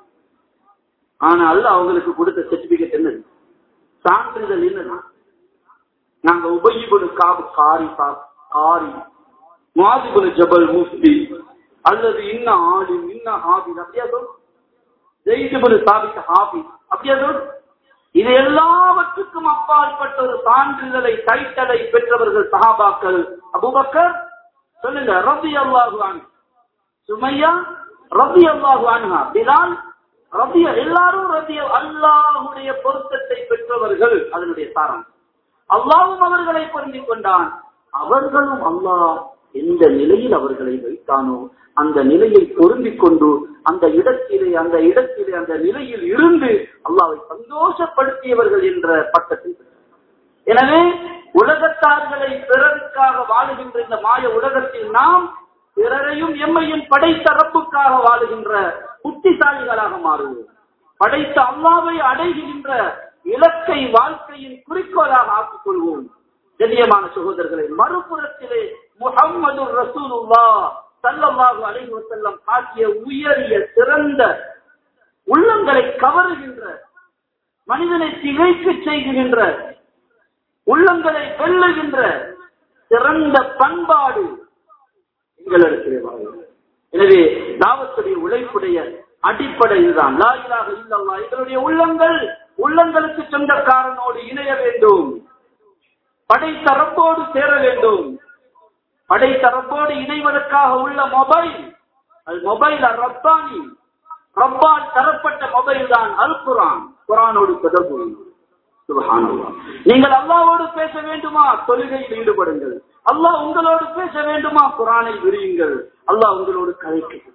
ஆனால் அவங்களுக்கு கொடுத்த சர்டிபிகேட் என்னது சான்றிதழ் என்னது நாங்க உபயோகிபடு காபு காரி பா- காரி மாதிபுல் ஜபல் முஃப்தி அல்லது இன்ன ஆலிம் இன்ன ஹாபிஸ் அப்படியா சொல் ஜெயிதுபுல் சாபித் ஹாபிஸ் அப்படியா சொல் இது எல்லாவற்றுக்கும் அப்பாற்பட்ட ஒரு சான்றிதழை டைட்டலை பெற்றவர்கள் சஹாபாக்கள் அபூபக்கர் சொல்லுங்க ரபி அல்லாஹு சுமையா ரபி அல்லாஹு அன்ஹா பிலால் ரபி எல்லாரும் ரபி அல்லாஹுடைய பொருத்தத்தை பெற்றவர்கள் அதனுடைய சாரம் அல்லாவும் அவர்களை பொருந்திக் கொண்டான் அவர்களும் அல்லாஹ் எந்த நிலையில் அவர்களை வைத்தானோ அந்த நிலையை பொருந்திக் கொண்டு அந்த இடத்திலே அந்த இடத்திலே அந்த நிலையில் இருந்து அல்லாவை சந்தோஷப்படுத்தியவர்கள் என்ற பட்டத்தை பெற்றார். எனவே உலகத்தார்களை பிறருக்காக வாழுகின்ற இந்த மாய உலகத்தில் நாம் பிறரையும் எம்மையும் படைத்த ரப்புக்காக வாழுகின்ற புத்திசாலிகளாக மாறுவோம் படைத்த அல்லாவை அடைகின்ற இலக்கை வாழ்க்கையின் குறிக்கோளாக ஆக்கிக் கொள்வோம் கண்ணியமான சகோதரர்களை மறுபுறத்திலே முகம்மது ரசூலுல்லா சல்லல்லாஹு அலைஹி வஸல்லம் காட்டிய உயரிய சிறந்த உள்ளங்களை கவருகின்ற மனிதனை திகைக்க செய்கின்ற உள்ளங்களை வெல்லுகின்ற சிறந்த பண்பாடு எங்களிடத்திலே வாழும் எனவே தாவத்துடைய உழைப்புடைய அடிப்படை இதுதான் லா இலாஹ இல்லல்லாஹ் எங்களுடைய உள்ளங்கள் உள்ளங்களுக்கு சொந்தக்காரனோடு இணைய வேண்டும் படைத்தரப்போடு சேர வேண்டும் படைத்தரப்போடு இணைவதற்காக உள்ள மொபைல் அது மொபைல் ரப்பானி ரப்பால் தரப்பட்ட மொபைல் தான் அல் குரான் குரானோடு தொடர்பு சுபஹானல்லாஹ். நீங்கள் அல்லாவோடு பேச வேண்டுமா தொழுகையில் ஈடுபடுங்கள் அல்லாஹ் உங்களோடு பேச வேண்டுமா குரானை விரியுங்கள் அல்லாஹ் உங்களோடு கதைக்க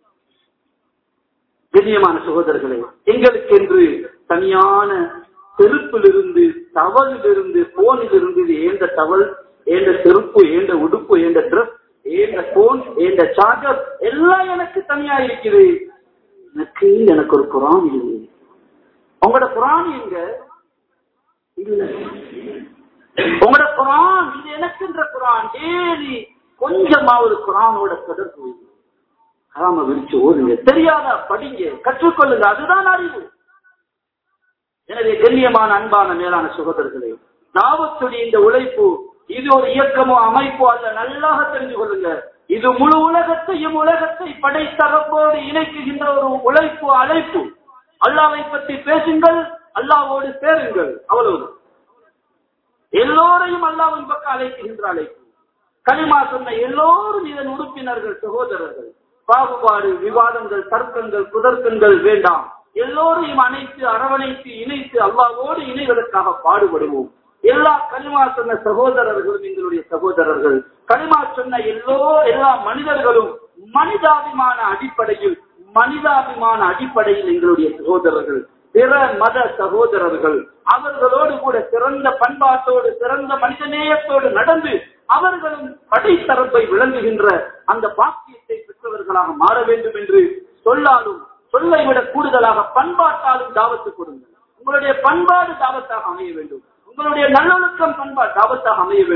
கண்ணியமான சகோதரர்களே எங்களுக்கென்று தனியான செருப்பிலிருந்து தவலிலிருந்து போனிலிருந்து இது ஏந்த தவல் ஏந்த செருப்பு ஏந்த உடுப்பு ஏந்த ட்ரெஸ் ஏந்த போன் ஏந்த சார்ஜர் எல்லாம் எனக்கு தனியா இருக்குது எனக்கு எனக்கு ஒரு குரான் இல்லை உங்களோட குரான் எங்க இல்ல உங்களோட குரான் இது எனக்குன்ற குரான் டெய்லி கொஞ்சமாவது குரானோட தொடர்பு கராம விரிச்சு ஓடுங்க தெரியாதா படிங்க கற்றுக்கொள்ளுங்க அதுதான் அறிவு எனவே கண்ணியமான அன்பான மேலான சகோதரர்களே நாவத்துடைய இந்த உழைப்பு இது ஒரு இயக்கமோ அமைப்போ அல்ல நல்லாக தெரிஞ்சு கொள்ளுங்க இது முழு உலகத்தையும் உலகத்தை படைத்தகப்போடு இணைக்குகின்ற ஒரு உழைப்பு அழைப்பு அல்லாவை பற்றி பேசுங்கள் அல்லாவோடு சேருங்கள் அவ்வளவு எல்லோரையும் அல்லாவின் பக்கம் அழைக்குகின்ற அழைப்பு கனிமா சொன்ன எல்லோரும் இதன் உறுப்பினர்கள் சகோதரர்கள் பாகுபாடு விவாதங்கள் தர்க்கங்கள் குதர்க்கங்கள் வேண்டாம் எல்லோரையும் அணைத்து அரவணைத்து இணைத்து அல்லாவோடு இணைவதற்காக பாடுபடுவோம் எல்லா கனிமா சொன்ன சகோதரர்களும் எங்களுடைய சகோதரர்கள் கனிமா சொன்ன எல்லோ எல்லா மனிதர்களும் மனிதாபிமான அடிப்படையில் மனிதாபிமான அடிப்படையில் எங்களுடைய சகோதரர்கள் பிற மத சகோதரர்கள் அவர்களோடு கூட சிறந்த பண்பாட்டோடு சிறந்த மனிதநேயத்தோடு நடந்து அவர்களும் படைத்தரப்பை விளங்குகின்ற அந்த பாக்கியத்தை பெற்றவர்களாக மாற வேண்டும் என்று சொல்லாலும் சொல்லை விட கூடுதலாக பண்பாட்டாலும் தாவத்து கொடுங்கள் உங்களுடைய பண்பாடு தாவத்தாக அமைய வேண்டும் உங்களுடைய நல்லொழுக்கம் பண்பாடு தாவத்தாக அமைய வேண்டும்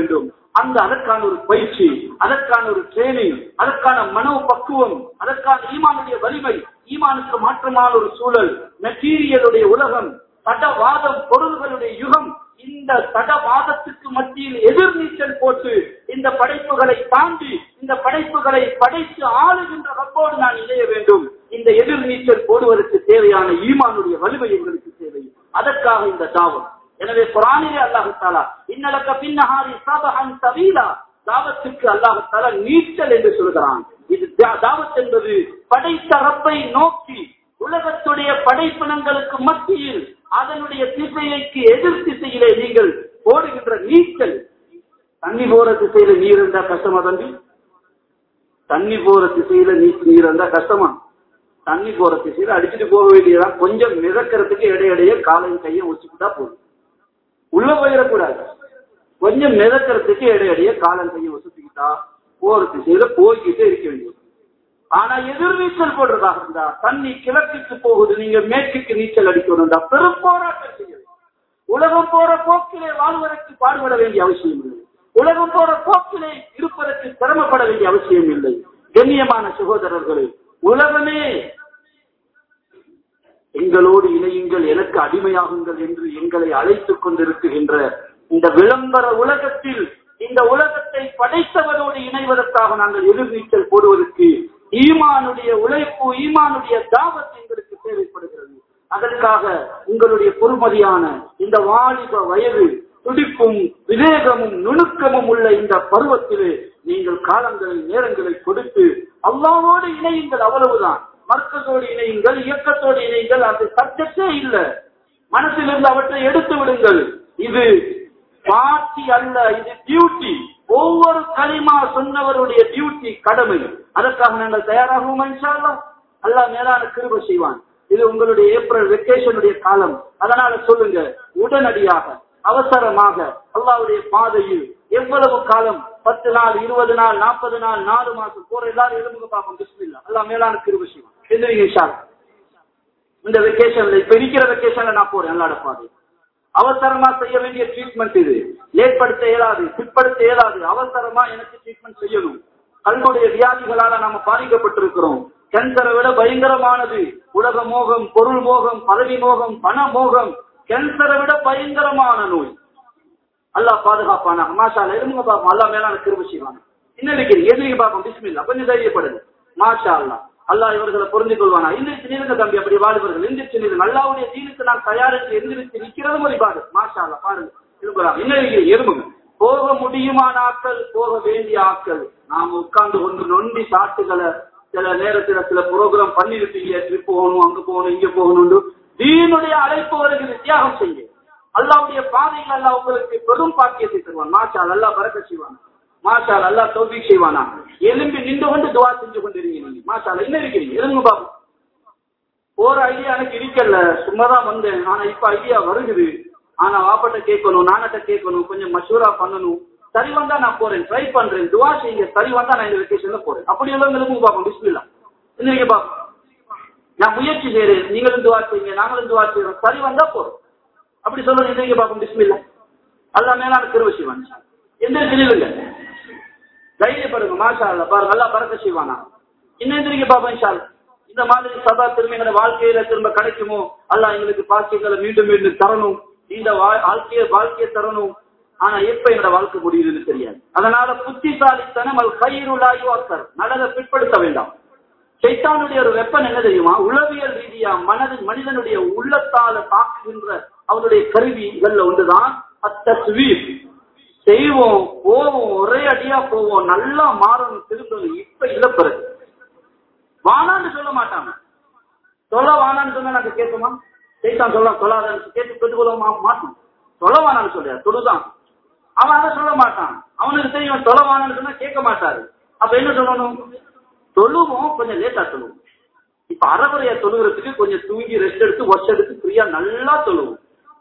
அந்த அதற்கான ஒரு பயிற்சி அதற்கான ஒரு ட்ரைனிங் அதற்கான மனோ பக்குவம் அதற்கான ஈமானுடைய வலிமை ஈமானுக்கு மாற்றமான ஒரு சூழல் மெட்டீரியலுடைய உலகம் தடவாதம் பொருள்களுடைய யுகம் இந்த தடவாதத்துக்கு மத்தியில் எதிர்நீச்சல் போட்டு இந்த படைப்புகளை தாண்டி இந்த படைப்புகளை படைத்து ஆளுகின்ற ரப்போடு நான் இணைய வேண்டும் இந்த எதிர்நீச்சல் போடுவதற்கு தேவையான ஈமானுடைய வலிமை எங்களுக்கு தேவை அதற்காக இந்த தாவம் எனவே குரானிலே அல்லாஹாலா இன்னலக்க பின்னஹாரி சபஹன் தவீலா தாவத்துக்கு அல்லாஹாலா நீச்சல் என்று சொல்கிறான் இது தா- தாவத் என்பது படைத்த ரப்பை நோக்கி உலகத்துடைய படைப்பினங்களுக்கு மத்தியில் அதனுடைய திசையைக்கு எதிர் திசையிலே நீங்கள் போடுகின்ற நீச்சல் தண்ணி போற திசையில நீர் இருந்தா கஷ்டமா தம்பி தண்ணி போற திசையில நீ நீர் இருந்தா கஷ்டமா தண்ணி போற திசையில அடிச்சுட்டு போக வேண்டியதா கொஞ்சம் மிதக்கிறதுக்கு இடையிடையே காலையும் கையும் வச்சுக்கிட்டா போதும் உள்ள போயிடக்கூடாது கொஞ்சம் மிதக்கிறதுக்கு இடையிடையே காலம் கையை வசுத்திக்கிட்டா போற திசையில போய்கிட்டே இருக்க வேண்டியது ஆனா எதிர்நீச்சல் போடுறதாக இருந்தா தண்ணி கிழக்குக்கு போகுது நீங்க மேற்குக்கு நீச்சல் அடிக்கணும்டா பெரும் போராட்டம் செய்ய வேண்டும். உலகம் போற போக்கிலே வாழ்வதற்கு பாடுபட வேண்டிய அவசியம் இல்லை உலகம் போற போக்கிலே இருப்பதற்கு சிரமப்பட வேண்டிய அவசியம் இல்லை கண்ணியமான சகோதரர்களே உலகமே எங்களோடு இணையுங்கள் எனக்கு அடிமையாகுங்கள் என்று எங்களை அழைத்துக் கொண்டிருக்கின்ற இந்த விளம்பர உலகத்தில் இந்த உலகத்தை படைத்தவரோடு இணைவதற்காக நாங்கள் எதிர்நீச்சல் போடுவதற்கு ஈமானுடைய உழைப்பு ஈமானுடைய தாவத் எங்களுக்கு தேவைப்படுகிறது அதற்காக உங்களுடைய பொறுமதியான இந்த வாலிப வயது துடிப்பும் விவேகமும் நுணுக்கமும் உள்ள இந்த பருவத்திலே நீங்கள் காலங்களை நேரங்களை கொடுத்து அல்லாவோடு இணையுங்கள் அவ்வளவுதான் மர்க்கத்தோடு இணையுங்கள் இயக்கத்தோடு இணையுங்கள் அது சப்ஜெக்டே இல்ல மனசிலிருந்து அவற்றை எடுத்து விடுங்கள் இது பாட்டி அல்ல இது டியூட்டி ஒவ்வொரு களிமா சொன்னவருடைய டியூட்டி கடமை அதற்காக நாங்கள் தயாராகுவோம் இன்ஷா அல்லாஹ் அல்லாஹ் மேலான கிருப செய்வான் இது உங்களுடைய ஏப்ரல் வெக்கேஷனுடைய காலம் அதனால சொல்லுங்க உடனடியாக அவசரமாக அல்லாவுடைய பாதையில் எவ்வளவு காலம் பத்து நாள் இருபது நாள் நாற்பது நாள் நாலு மாசம் போற எல்லாரும் எலும்புக பார்ப்போம் பிஸ்மில்லா அல்லாஹ் மேலான கிருப செய்வான் எந்திரிங்க இன்ஷா அல்லாஹ். இந்த வெக்கேஷன்ல இப்ப இருக்கிற வெக்கேஷன்ல நான் போறேன் அல்லாட பாதை அவசரமா செய்ய வேண்டிய ட்ரீட்மெண்ட் இது ஏற்படுத்த இயலாது பிற்படுத்த இயலாது அவசரமா எனக்கு ட்ரீட்மெண்ட் செய்யணும் கல்லுடைய வியாதிகளால நாம பாதிக்கப்பட்டிருக்கிறோம் கேன்சரை விட பயங்கரமானது உலக மோகம் பொருள் மோகம் பதவி மோகம் பண மோகம் கேன்சரை விட பயங்கரமான நோய் அல்லாஹ் பாதுகாப்பானா மாஷால இருமுக பாப்போம் அல்லாஹ் மேலான கிருப செய்வாங்க இன்னும் இருக்கிறீங்க எதிரிக்கு பார்ப்போம் பிஸ்மில்லா கொஞ்சம் தைரியப்படுது மாஷா அல்லாஹ் அல்லாஹ் இவர்களை புரிந்து கொள்வானா எந்திரிச்சு நீருங்க தம்பி அப்படி வாலிபர்கள் எந்திரிச்சு நீருங்க அல்லாவுடைய தீனுக்கு நான் தயாரித்து எந்திரிச்சு நிற்கிறது மாதிரி பாரு மாஷா அல்லாஹ் பாருங்க இருக்கலாம் என்ன இருக்கிறீங்க எறும்புங்க போக முடியுமான ஆட்கள் போக வேண்டிய ஆட்கள் நாம உட்கார்ந்து கொண்டு நொண்டி சாட்டுகளை சில நேரத்துல சில ப்ரோக்ராம் பண்ணிருப்பீங்க ட்ரிப் போகணும் அங்க போகணும் இங்க போகணும் தீனுடைய அழைப்பு வருகிறது தியாகம் செய்ய அல்லாவுடைய பாதையில் அல்லாஹ் உங்களுக்கு பெரும் பாக்கியத்தை தருவான் மாஷால் அல்லாஹ் பறக்க செய்வான் மாஷால் அல்லாஹ் தௌபிக் செய்வானா எலும்பி நின்று கொண்டு துவா செஞ்சு கொண்டிருக்கீங்க நீங்க மாஷால் என்ன இருக்கிறீங்க இருங்க பாபு போற ஐடியா எனக்கு இருக்கல சும்மாதான் வந்தேன் ஆனா இப்ப ஐடியா வருகுது ஆனா வாப்பட்ட கேட்கணும் நானட்ட கேட்கணும் கொஞ்சம் மஷூரா பண்ணணும் சரி வந்தா நான் போறேன் ட்ரை பண்றேன் துவா செய்யுங்க சரி வந்தா நான் இந்த வெக்கேஷன்ல போறேன் அப்படி எல்லாம் எழுப்புங்க பாப்போம் பிஸ்மில்லா எந்திரிக்க பாப்போம் நான் முயற்சி செய்யறேன் நீங்களும் துவா செய்யுங்க நாங்களும் துவா செய்யறோம் சரி வந்தா போறோம் அப்படி சொல்லுங்க எந்திரிக்க பாப்போம் பிஸ்மில்லா அல்லா மேலான கிருவ செய்வான் எந்திரிச்சு நில்லுங்க தைரியப்படுங்க மாஷா அல்லா பாருங்க நல்லா பறக்க செய்வானா இன்னும் எந்திரிக்க பாப்போம் இன்ஷா அல்லாஹ். இந்த மாதிரி சதா திரும்ப எங்க வாழ்க்கையில திரும்ப கிடைக்குமோ அல்லாஹ் எங்களுக்கு பாக்கியங்களை மீண்டும் மீண்டும் தரணும் இந்த வா- வாழ்க்கைய வாழ்க்கையை தரணும் ஆனா எப்ப எங்களோட வாழ்க்கை முடியுதுன்னு தெரியாது அதனால புத்திசாலித்தனம் அது கயிறுலாயு அக்கர் நடக பிற்படுத்த வேண்டாம் சைத்தானுடைய ஒரு வெப்பன் என்ன தெரியுமா உளவியல் ரீதியா மனது மனிதனுடைய உள்ளத்தால தாக்குகின்ற அவனுடைய கருவிகள்ல ஒன்றுதான் அத்தஸ்வீர் செய்வோம் போவோம் ஒரே அடியா போவோம் நல்லா மாறணும் திரும்பணும் இப்ப இல்ல பிறகு வானான்னு சொல்ல மாட்டாங்க சொல்ல வானான்னு சொன்னா நாங்க கேட்போமா சைத்தான் சொல்ல சொல்லாதன்னு கேட்டு பெற்றுக்கொள்ள மாட்டோம் சொல்ல வானான்னு சொல்ல தொழுதான் அவன் அதை சொல்ல மாட்டான் அவனுக்கு தெரியும் சொல்ல வானான்னு சொன்னா கேட்க மாட்டாரு அப்ப என்ன சொல்லணும் தொழுவோம் கொஞ்சம் லேட்டா தொழுவோம் இப்ப அறகுறையா தொழுகிறதுக்கு கொஞ்சம் தூங்கி ரெஸ்ட் எடுத்து ஒர்க் எடுத்து ஃப்ரீயா நல்லா தொழுவோம்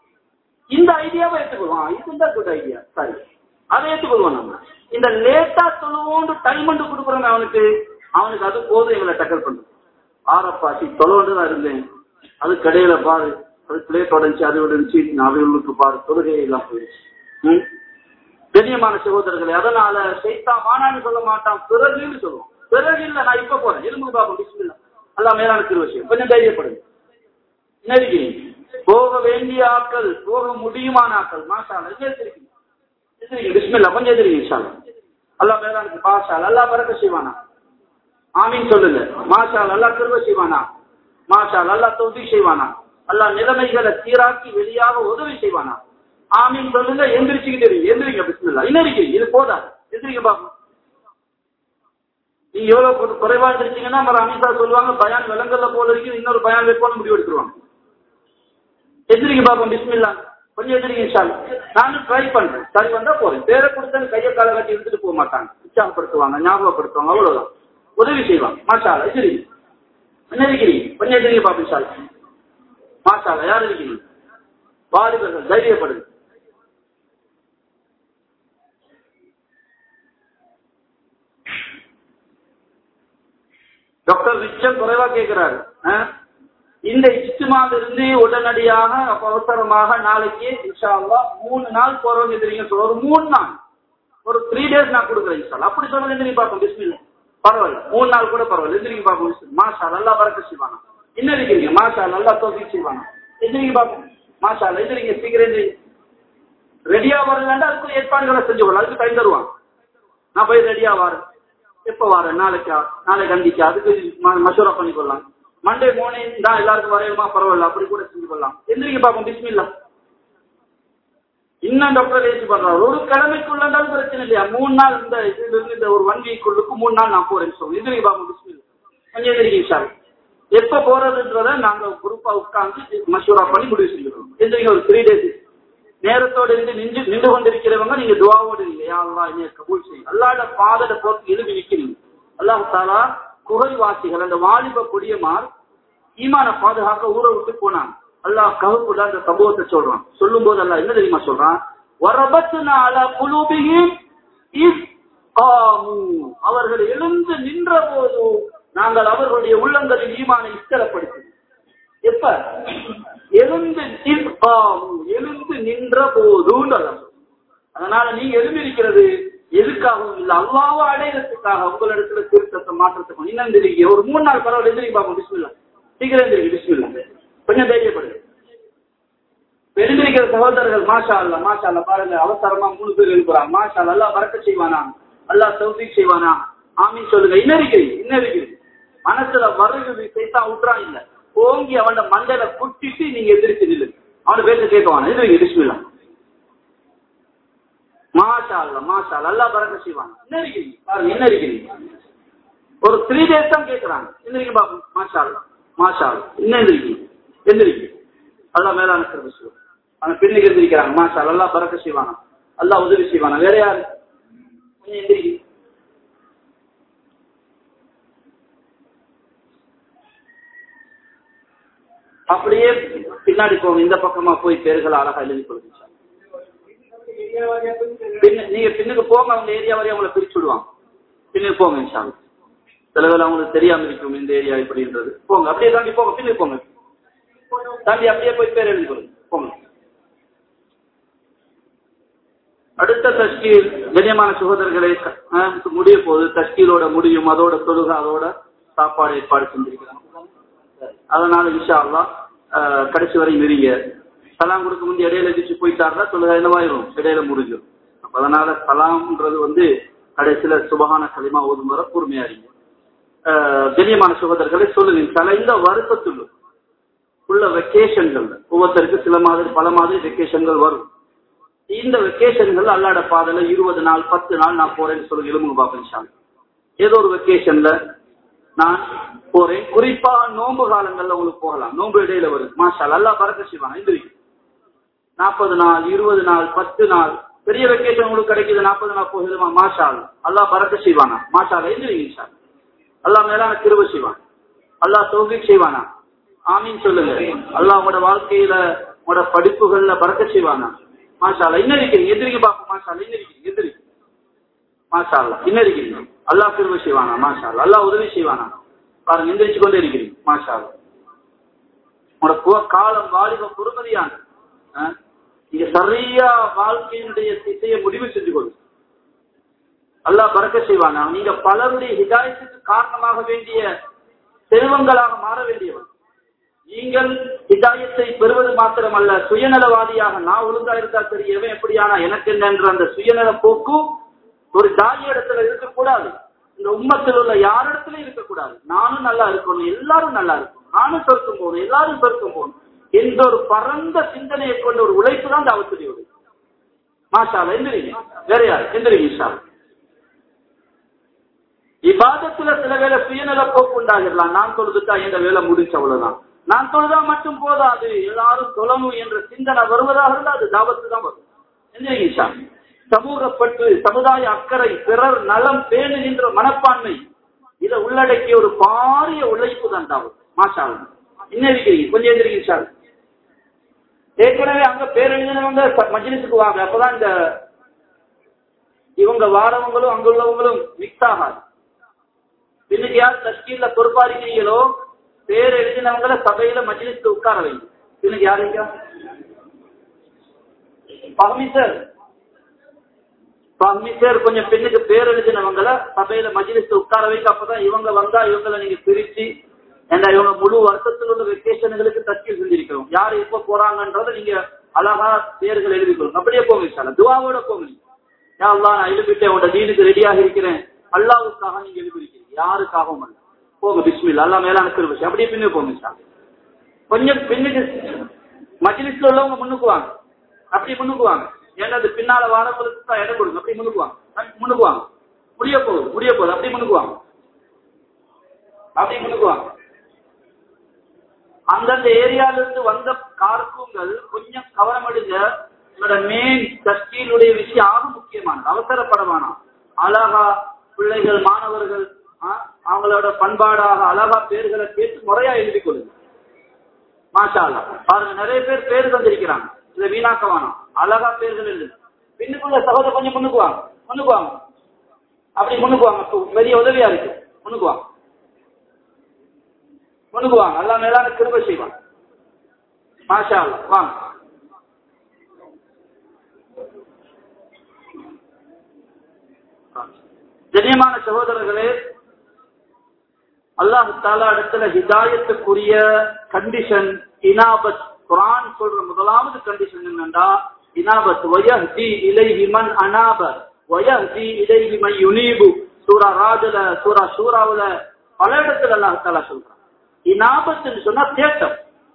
இந்த ஐடியாவை ஏற்றுக்கொள்வான் இதுதான் குட் ஐடியா சரி அதை ஏற்றுக்கொள்வோம் நம்ம இந்த லேட்டா தொழுவோண்டு டைம் வந்து கொடுக்குறோம் அவனுக்கு அவனுக்கு அது போதும் எங்களை டக்கல் பண்ணும் ஆரப்பாசி தொலைவண்டு தான் இருந்தேன் அது கடையில பாரு அது பிளேட் உடஞ்சி அது உடஞ்சி நான் உள்ளுக்கு பாரு தொழுகை எல்லாம் போயிடுச்சு ம்? கண்ணியமான சகோதரர்களே அதனால சைத்தா மானான்னு சொல்ல மாட்டான் பிறகுன்னு சொல்லுவோம் பிறகு இல்ல நான் இப்ப போறேன் எலும்பு பாப்போம் பிஸ்மில்லா அல்லா மேலான திருவசியம் கொஞ்சம் தைரியப்படுங்க நெருங்கி போக வேண்டிய ஆட்கள் போக முடியுமான ஆட்கள் மாஷால எதிர்க்கிறீங்க பிஸ்மில்லா கொஞ்சம் எதிர்க்கிறீங்க இன்ஷால்லா அல்லா மேலானுக்கு பாஷால் அல்லா பறக்க செய்வானா ஆமீன் சொல்லுங்க மாஷால் அல்லா திருவ செய்வானா மாஷால் அல்லா தொகுதி செய்வானா அல்லா நிலைமைகளை சீராக்கி வெளியாக உதவி செய்வானா ஆமீன் சொல்லுங்க எந்திரிச்சுக்கிட்டு இருங்க எந்திரிங்க பிஸ்மில்லா இன்னரிக்கிறீங்க இது போதா எந்திரிங்க பாப்போம் நீங்க எவ்வளவு கொஞ்சம் குறைவா இருந்துருச்சீங்கன்னா நம்ம அமித்ஷா சொல்லுவாங்க பயான் விலங்கல்ல போல இருக்கு இன்னொரு பயான் வைப்போம்னு முடிவு எடுத்துருவாங்க எதிரிங்க பாப்போம் பிஸ்மில்லா கொஞ்சம் எதிரிங்க இன்ஷால் நானும் ட்ரை பண்றேன் சரி வந்தா போறேன் பேரை கொடுத்தா கையை காலை கட்டி எடுத்துட்டு போக மாட்டாங்க உற்சாகப்படுத்துவாங்க ஞாபகப்படுத்துவாங்க அவ்வளவுதான் உதவி செய்வாங்க மாஷால எதிரி என்ன இருக்கிறீங்க கொஞ்சம் எதிரிங்க பாப்போம் இன்ஷால் மாஷால யார் இருக்கிறீங்க வாலிபர்கள் தைரியப்படுங்க டாக்டர் மிச்சம் குறைவா கேட்கிறாரு இந்த இஸ்டிமாவிலிருந்து உடனடியாக அவசரமாக நாளைக்கு இன்ஷா அல்லா மூணு நாள் போறவங்க எதிரிங்க சொல்ல ஒரு மூணு நாள் ஒரு த்ரீ டேஸ் நான் கொடுக்குறேன் இன்ஷா அப்படி சொல்லுங்க எதிரி பார்ப்போம் பிஸ்மில்ல பரவாயில்ல மூணு நாள் கூட பரவாயில்ல எதிரிங்க பார்ப்போம் மாஷா நல்லா பறக்க செய்வானா என்ன இருக்கிறீங்க மாஷா நல்லா தோக்கி செய்வானா எதிரிங்க பார்ப்போம் மாஷா எதிரிங்க சீக்கிரம் எதிரிங்க ரெடியா வரலன்னா அதுக்கு ஏற்பாடுகளை செஞ்சு கொள்ள அதுக்கு டைம் தருவான் நான் போய் ரெடியா வரேன் எப்ப வரேன் நாளைக்கா நாளைக்கு அன்றைக்கா அதுக்கு மசூரா பண்ணிக்கொள்ளலாம் மண்டே மார்னிங் தான் எல்லாருக்கும் வரையுமா பரவாயில்ல அப்படி கூட செஞ்சு கொள்ளலாம் எந்திரிக்க பார்ப்போம் பிஸ்மில்லா இன்னும் டாக்டர் ஏசி பண்றாரு ஒரு கிழமைக்குள்ளதாலும் பிரச்சனை இல்லையா மூணு நாள் இந்த இதுல இருந்து இந்த ஒரு ஒன் வீக்குள்ளுக்கு மூணு நாள் நான் போறேன்னு சொல்லுவோம் எந்திரிக்க பார்ப்போம் பிஸ்மில்லா கொஞ்சம் எந்திரிக்க சார் எப்ப போறதுன்றத நாங்க குரூப்பா உட்காந்து மசூரா பண்ணி முடிவு செஞ்சுக்கிறோம் எந்திரிக்க ஒரு த்ரீ டேஸ் நேரத்தோடு இருந்து நின்று நின்று கொண்டிருக்கிறவங்க நீங்க துவாவோடு இல்லைங்க யா அல்லா என்னைய கபூல் செய்யும் அல்லாட பாதட போக்கு எழுதி நிற்கிறீங்க அல்லாஹ் தாலா குகைவாசிகள் அந்த வாலிப கொடியமார் ஈமான பாதுகாக்க ஊரை விட்டு போனாங்க அல்லாஹ் கவுக்குள்ள அந்த சம்பவத்தை சொல்றான் சொல்லும் போது அல்லாஹ் என்ன தெரியுமா சொல்றான் வரபத்துனால குலூபியும் அவர்கள் எழுந்து நின்ற போது நாங்கள் அவர்களுடைய உள்ளங்களில் ஈமானை இஸ்தரப்படுத்தி எப்ப எழுந்து எழுந்து நின்ற போதும் அதனால நீங்க எழுந்திருக்கிறது எதுக்காகவும் இல்ல அல்லாவ அடையறதுக்காக உங்களிடத்துல திருத்தத்தை மாற்றத்துக்கும் இன்னும் தெரிவிக்க ஒரு மூணு நாள் பரவாயில்ல எந்திரிக்க பார்ப்போம் பிஸ்மில்லா சீக்கிரம் தெரிவிக்க பிஸ்மில்லா கொஞ்சம் தைரியப்படுது எழுந்திருக்கிற சகோதரர்கள் மாஷா அல்ல மாஷா அல்ல பாருங்க அவசரமா மூணு பேர் எழுப்புறாங்க மாஷா அல்ல அல்லா பறக்க செய்வானா அல்லா சௌஃபிக் செய்வானா ஆமின்னு சொல்லுங்க இன்னும் இருக்குது இன்னும் இருக்குது மனசுல வருகுது சைத்தா விட்டுறான் இல்ல ஓங்கி அவன மண்டல குட்டிட்டு நீங்க எதிர்த்து நில்லு அவன பேச கேட்கவான எதிர்க்கு பிஸ்மில்லா மாஷா அல்ல மாஷா அல்லா பறக்க செய்வாங்க என்ன இருக்கிறீங்க பாருங்க என்ன இருக்கிறீங்க ஒரு த்ரீ டேஸ் தான் கேட்கறாங்க எந்திரிக்க பாப்போம் மாஷா அல்ல மாஷா அல்ல இன்னும் எந்திரிக்கீங்க எந்திரிக்கு அல்லா மேலான சர்வீஸ் அந்த பெண்ணுக்கு எந்திரிக்கிறாங்க மாஷா அல்லா பறக்க செய்வாங்க அல்லா உதவி செய்வாங்க வேற யாரு கொஞ்சம் எந்திரிக்கு அப்படியே பின்னாடி போங்க இந்த பக்கமா போய் பேர்கள் அழகா எழுதி கொடுங்க நீங்க பின்னுக்கு போங்க அவங்க ஏரியா வரையும் அவங்களை பிரிச்சு விடுவாங்க பின்னுக்கு போங்க இன்ஷாங்க சில வேலை அவங்களுக்கு தெரியாம இருக்கும் இந்த ஏரியா இப்படின்றது போங்க அப்படியே தாண்டி போங்க பின்னுக்கு போங்க தாண்டி அப்படியே போய் பேர் எழுதி கொடுங்க போங்க அடுத்த தஸ்கீல் கண்ணியமான சுகோதரர்களை முடிய போது தஸ்கீலோட முடியும் அதோட தொழுக அதோட சாப்பாடு ஏற்பாடு செஞ்சிருக்கிறாங்க அதனால இன்ஷா அல்லா கடைசி வரை நெறிய சலாம் கொடுக்க முந்தைய இடையில எதிர்த்து போயிட்டாருன்னா தொழுகை என்னவாயிரும் இடையில முடிஞ்சிடும் அப்ப அதனால சலாம்ன்றது வந்து கடைசியில சுபகான களிமா ஓதும் வர பொறுமையா இருங்க கண்ணியமான சுகோதரர்களை சொல்லுங்க சில இந்த வருத்தத்துள்ள உள்ள வெக்கேஷன்கள் ஒவ்வொருத்தருக்கு சில மாதிரி பல மாதிரி வெக்கேஷன்கள் வரும் இந்த வெக்கேஷன்கள் அல்லாட பாதையில இருபது நாள் பத்து நாள் நான் போறேன்னு சொல்லி எலும்புங்க பாப்பேன் ஏதோ ஒரு வெக்கேஷன்ல நான் போறேன் குறிப்பா நோன்பு காலங்கள்ல உங்களுக்கு போகலாம் நோன்பு இடையில வரும் மாஷால் அல்லா பறக்க செய்வாங்க எந்திரிக்கும் நாற்பது நாள் இருபது நாள் பத்து நாள் பெரிய வெக்கேஷன் உங்களுக்கு கிடைக்குது நாற்பது நாள் போகுதுமா மாஷால் அல்லா பறக்க செய்வானா மாஷால எந்திரிங்க அல்லா மேலான திருவ செய்வான் அல்லா தௌபிக் செய்வானா ஆமீன் சொல்லுங்க அல்லா உங்களோட வாழ்க்கையில உங்களோட படிப்புகள்ல பறக்க செய்வானா மாஷால இன்னும் இருக்கிறீங்க எந்திரிக்க பாப்போம் மாஷால இன்னும் இருக்கிறீங்க எந்திரிக்க மாஷா அல்லா இன்னும் இருக்கிறீங்க அல்லா திருவ செய்வானா மாஷா அல்லா அல்லா உதவி செய்வானா பாருங்க எந்திரிச்சு கொண்டே இருக்கிறீங்க மாஷா அல்லா உங்களோட காலம் வாலிப பொறுமதியான நீங்க சரியா வாழ்க்கையினுடைய திசையை முடிவு செஞ்சு கொள்ளுங்க அல்லாஹ் பறக்க செய்வானா நீங்க பலருடைய ஹிதாயத்துக்கு காரணமாக வேண்டிய செல்வங்களாக மாற வேண்டியவர் நீங்கள் ஹிதாயத்தை பெறுவது மாத்திரமல்ல சுயநலவாதியாக நான் ஒழுங்கா இருந்தா சரி எவன் எப்படியானா எனக்கு என்ன என்ற அந்த சுயநல போக்கு ஒரு தாய் இடத்துல இருக்கக்கூடாது இந்த உம்மத்தில் உள்ள யாரிடத்துல இருக்கக்கூடாது நானும் நல்லா இருக்கணும் எல்லாரும் நல்லா இருக்கணும் நானும் சொர்க்கம் போகணும் எல்லாரும் சொர்க்கம் போகணும் என்ற ஒரு பரந்த சிந்தனையை கொண்ட ஒரு உழைப்பு தான் தாவத்துடைய உழைப்பு மாஷால எந்திரிங்க வேற யார் எந்திரிங்க இஷா இபாதத்துல சில வேலை சுயநல போக்கு உண்டாகிடலாம் நான் தொழுதுட்டா இந்த வேலை முடிச்சு அவ்வளவுதான் நான் தொழுதா மட்டும் போதாது எல்லாரும் தொழணும் என்ற சிந்தனை வருவதாக இருந்தால் அது தாபத்து தான் வரும் எந்திரிங்க இஷா சமூகப்பட்டு சமுதாய அக்கறை பிறர் நலம் பேணுகின்ற மனப்பான்மை இதை உள்ளடக்கிய ஒரு பாரிய உழைப்பு தான் தாவத் மாஷா என்ன இருக்கிறீங்க கொஞ்சம் எந்திரிங்க சார் ஏற்கனவே அங்க பேர் எழுதினவங்க மஜ்லிஸுக்கு வாங்க அப்பதான் இந்த இவங்க வாரவங்களும் அங்க உள்ளவங்களும் மிக்ஸ் ஆகாது இன்னைக்கு யார் தஸ்கீல்ல பொறுப்பா இருக்கீங்களோ பேர் எழுதினவங்கள சபையில மஜ்லிஸ்க்கு உட்கார வைங்க இன்னைக்கு யாருங்க பஹ்மி சார் பஹ்மி சார் கொஞ்சம் பெண்ணுக்கு பேர் எழுதினவங்கள சபையில மஜ்லிஸ்க்கு உட்கார வைக்க அப்பதான் இவங்க வந்தா இவங்களை நீங்க பிரிச்சு ஏன்னா இவங்க முழு வருஷத்துல உள்ள வெக்கேஷன்களுக்கு தஸ்கீல் செஞ்சிருக்கிறோம் யார் எப்ப போறாங்கன்றத நீங்க அழகா பேர்கள் எழுதிக்கணும் அப்படியே போங்க சார் துவாவோட போங்க நீங்க யா அல்லா நான் எழுப்பிட்டேன் உங்களோட தீனுக்கு ரெடியாக இருக்கிறேன் அல்லாவுக்காக நீங்க எழுப்பிருக்கீங்க யாருக்காகவும் அல்ல போங்க பிஸ்மில் அல்லா மேலான கிருபசி அப்படியே பின்னு போங்க சார் கொஞ்சம் பின்னுக்கு மஜ்லிஸ்ல உள்ளவங்க முன்னுக்கு வாங்க அப்படி முன்னுக்கு வாங்க ஏன்னா அது பின்னால வாரங்களுக்கு தான் இடம் கொடுங்க அப்படி முன்னுக்கு வாங்க முன்னுக்கு வாங்க முடிய போகுது முடிய போகுது அப்படி முன்னுக்கு வாங்க அப்படி முன்னுக்கு வாங்க அந்தந்த ஏரியால இருந்து வந்த கார்க்குங்கள் கொஞ்சம் கவனம் எடுங்க என்னோட மெயின் தஸ்கீலுடைய விஷயம் ஆக முக்கியமானது அவசரப்பட வேணாம் அழகா பிள்ளைகள் மாணவர்கள் அவங்களோட பண்பாடாக அழகா பேர்களை கேட்டு முறையா எழுதி கொடுங்க மாஷா அல்லா பாருங்க நிறைய பேர் பேர் தந்திருக்கிறாங்க இதை வீணாக்க வேணாம் அழகா பேர்கள் எழுது பின்னுக்குள்ள சகோதர கொஞ்சம் முன்னுக்கு வாங்க முன்னுக்கு வாங்க அப்படி முன்னுக்கு வாங்க பெரிய உதவியா இருக்கு முன்னுக்கு வாங்க முன்னுக்கு வாங்க எல்லாம் மேலான கிருப செய்வாங்க மாஷா அல்லா வாங்க கண்ணியமான சகோதரர்களே அல்லாஹு தாலா இடத்துல ஹிதாயத்துக்குரிய கண்டிஷன் இனாபத் குரான் சொல்ற முதலாவது கண்டிஷன் என்னண்டா இனாபத் வயஹ்தி இலைஹி மன் அனாப வயஹ்தி இலைஹி மன் யுனீபு சூரா ராஜுல சூரா சூராவுல பல இடத்துல அல்லாஹு தாலா சொல்றான் இனாபத்துன்னு சொன்னா தேட்டம்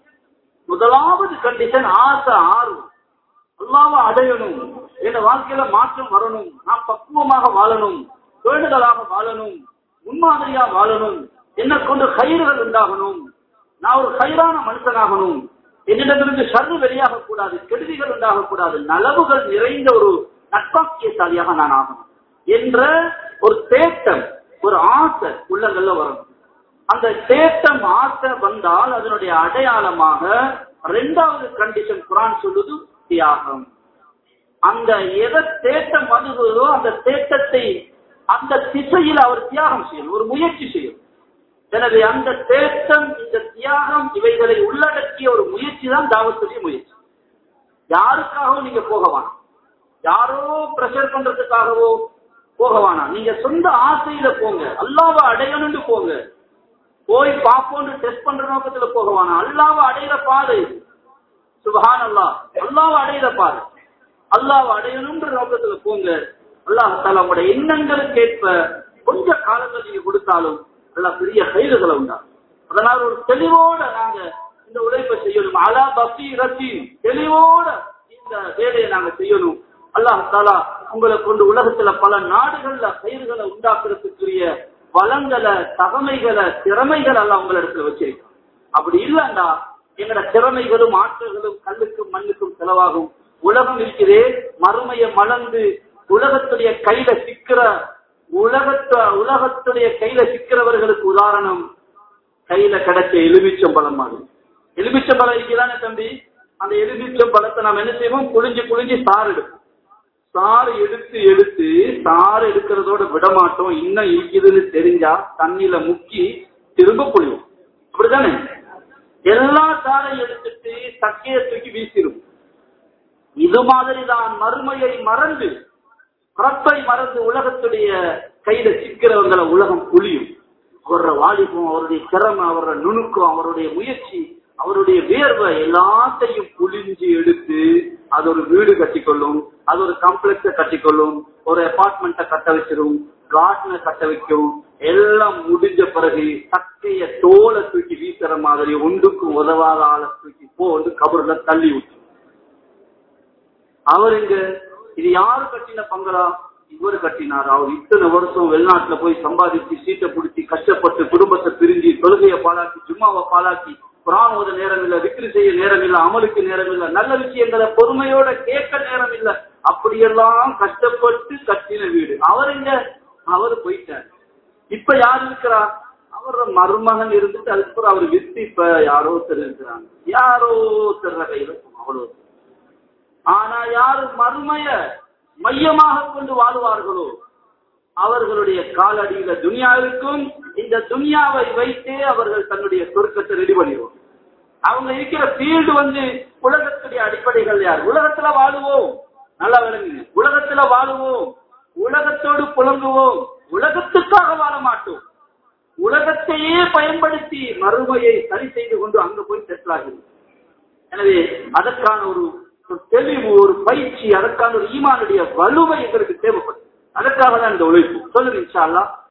முதலாவது கண்டிஷன் ஆசை ஆர்வம் அல்லாம அடையணும் என் வாழ்க்கையில மாற்றம் வரணும் நான் பக்குவமாக வாழணும் பேணுதலாக வாழணும் முன்மாதிரியா வாழணும் என்ன கொண்டு கயிறுகள் உண்டாகணும் நான் ஒரு கயிறான மனுஷனாகணும் என்னிடமிருந்து சர்வு வெளியாக கூடாது கெடுதிகள் உண்டாக கூடாது நலவுகள் நிறைந்த ஒரு நட்பாக்கியசாலியாக நான் ஆகணும் என்ற ஒரு தேட்டம் ஒரு ஆசை உள்ளங்கள்ல வரணும் அந்த தேட்டம் ஆசை வந்தால் அதனுடைய அடையாளமாக இரண்டாவது கண்டிஷன் குரான் சொல்லுது தியாகம் அந்த எதை தேட்டம் வருகிறதோ அந்த தேட்டத்தை அந்த திசையில் அவர் தியாகம் செய்யணும் ஒரு முயற்சி செய்யும் எனவே அந்த தேட்டம் இந்த தியாகம் இவைகளை உள்ளடக்கிய ஒரு முயற்சி தான் தாவத்துடைய முயற்சி யாருக்காகவும் நீங்க போக வேணாம் யாரோ பிரஷர் பண்றதுக்காகவோ போக வேணாம் நீங்க சொந்த ஆசையில போங்க அல்லாவ அடையணும்னு போங்க போய் பாப்போன்னு டெஸ்ட் பண்ற நோக்கத்துல போக வேணாம் அல்லாவ அடையிற பாதை சுபஹான் அல்லா அல்லாவ அடையிற பாதை அல்லாவ அடையணும்ன்ற நோக்கத்துல போங்க அல்லாஹால உங்களுடைய எண்ணங்களுக்கு ஏற்ப கொஞ்ச காலங்கள் நீங்க கொடுத்தாலும் நல்லா பெரிய கைதுகளை உண்டாகும் அதனால ஒரு தெளிவோட நாங்க இந்த உழைப்பை செய்யணும் அலா பசி ரத்தி தெளிவோட இந்த வேலையை நாங்க செய்யணும் அல்லாஹாலா உங்களை கொண்டு உலகத்துல பல நாடுகள்ல பயிர்களை உண்டாக்குறதுக்குரிய வளங்களை தகமைகளை திறமைகள் எல்லாம் உங்களிடத்துல வச்சிருக்கோம் அப்படி இல்லைண்டா எங்கட திறமைகளும் ஆற்றல்களும் கல்லுக்கும் மண்ணுக்கும் செலவாகும் உலகம் இருக்கிறே மறுமையை மலர்ந்து உலகத்துடைய கையில சிக்கிற உலகத்த உலகத்துடைய கையில சிக்கிறவர்களுக்கு உதாரணம் கையில கிடைச்ச எலுமிச்சம்பழம் மாதிரி எலுமிச்சம்பழம் இருக்குதானே தம்பி அந்த எலுமிச்சம்பழத்தை நாம் என்ன செய்வோம் புளிஞ்சு புளிஞ்சு சாறு எடுப்போம் சாறு எடுத்து எடுத்து சாறு எடுக்கிறதோட விட மாட்டோம் இன்னும் இருக்குதுன்னு தெரிஞ்சா தண்ணியில முக்கி திரும்ப புளிவோம் அப்படித்தானே எல்லா சாரையும் எடுத்துட்டு சக்கையை தூக்கி வீசிடும் இது மாதிரிதான் மறுமையை மறந்து பிறப்பை மறந்து உலகத்துடைய கையில சிக்கிறவங்களை உலகம் புளியும் அவரோட வாலிபம் அவருடைய திறமை அவரோட நுணுக்கம் அவருடைய முயற்சி அவருடைய வேர்வை எல்லாத்தையும் புளிஞ்சு எடுத்து அது ஒரு வீடு கட்டிக்கொள்ளும் அது ஒரு காம்ப்ளெக்ஸ கட்டிக்கொள்ளும் ஒரு அபார்ட்மெண்ட்டை கட்ட வச்சிரும் கார்டனை கட்ட வைக்கும் எல்லாம் முடிஞ்ச பிறகு சக்கைய தோலை தூக்கி வீசுற மாதிரி ஒன்றுக்கும் உதவாத ஆளை தூக்கி போந்து கபர்ல தள்ளி விட்டு அவர் எங்க இது யாரு கட்டின பங்களா இவரு கட்டினார் அவர் இத்தனை வருஷம் வெளிநாட்டுல போய் சம்பாதிச்சு சீட்டை பிடிச்சி கஷ்டப்பட்டு குடும்பத்தை பிரிஞ்சு தொழுகையை பாலாக்கி ஜும்மாவை பாலாக்கி குரான் ஓத நேரம் இல்ல விக்ரி செய்ய நேரம் இல்ல அமலுக்கு நேரம் இல்ல நல்ல விஷயங்களை பொறுமையோட கேட்க நேரம் இல்ல அப்படியெல்லாம் கஷ்டப்பட்டு கட்டின வீடு அவர் எங்க அவர் போயிட்டார் இப்ப யார் இருக்கிறார் அவரோட மருமகன் இருந்துட்டு அதுக்கப்புறம் அவர் வித்து இப்ப யாரோ தெரிஞ்சுக்கிறாங்க யாரோ தெரியற கையில அவ்வளவு ஆனா யாரு மறுமைய மையமாக கொண்டு வாழ்வார்களோ அவர்களுடைய காலடியில துனியா இருக்கும் இந்த துனியாவை வைத்தே அவர்கள் தன்னுடைய சொர்க்கத்தை ரெடி பண்ணிடுவோம் அவங்க இருக்கிற ஃபீல்டு வந்து உலகத்துடைய அடிப்படைகள் யார் உலகத்துல வாழுவோம் நல்லா விளங்குங்க உலகத்துல வாழுவோம் உலகத்தோடு புலங்குவோம் உலகத்துக்காக வாழ மாட்டோம் உலகத்தையே பயன்படுத்தி மறுமையை சரி செய்து கொண்டு அங்க போய் செட்டில் ஆகிறோம் எனவே அதற்கான ஒரு ஒரு தெளிவு ஒரு பயிற்சி அதற்கான ஒரு ஈமானுடைய வலுவை எங்களுக்கு தேவைப்படும் அதற்காக தான் இந்த உழைப்பு சொல்லுங்க இன்ஷா அல்லாஹ்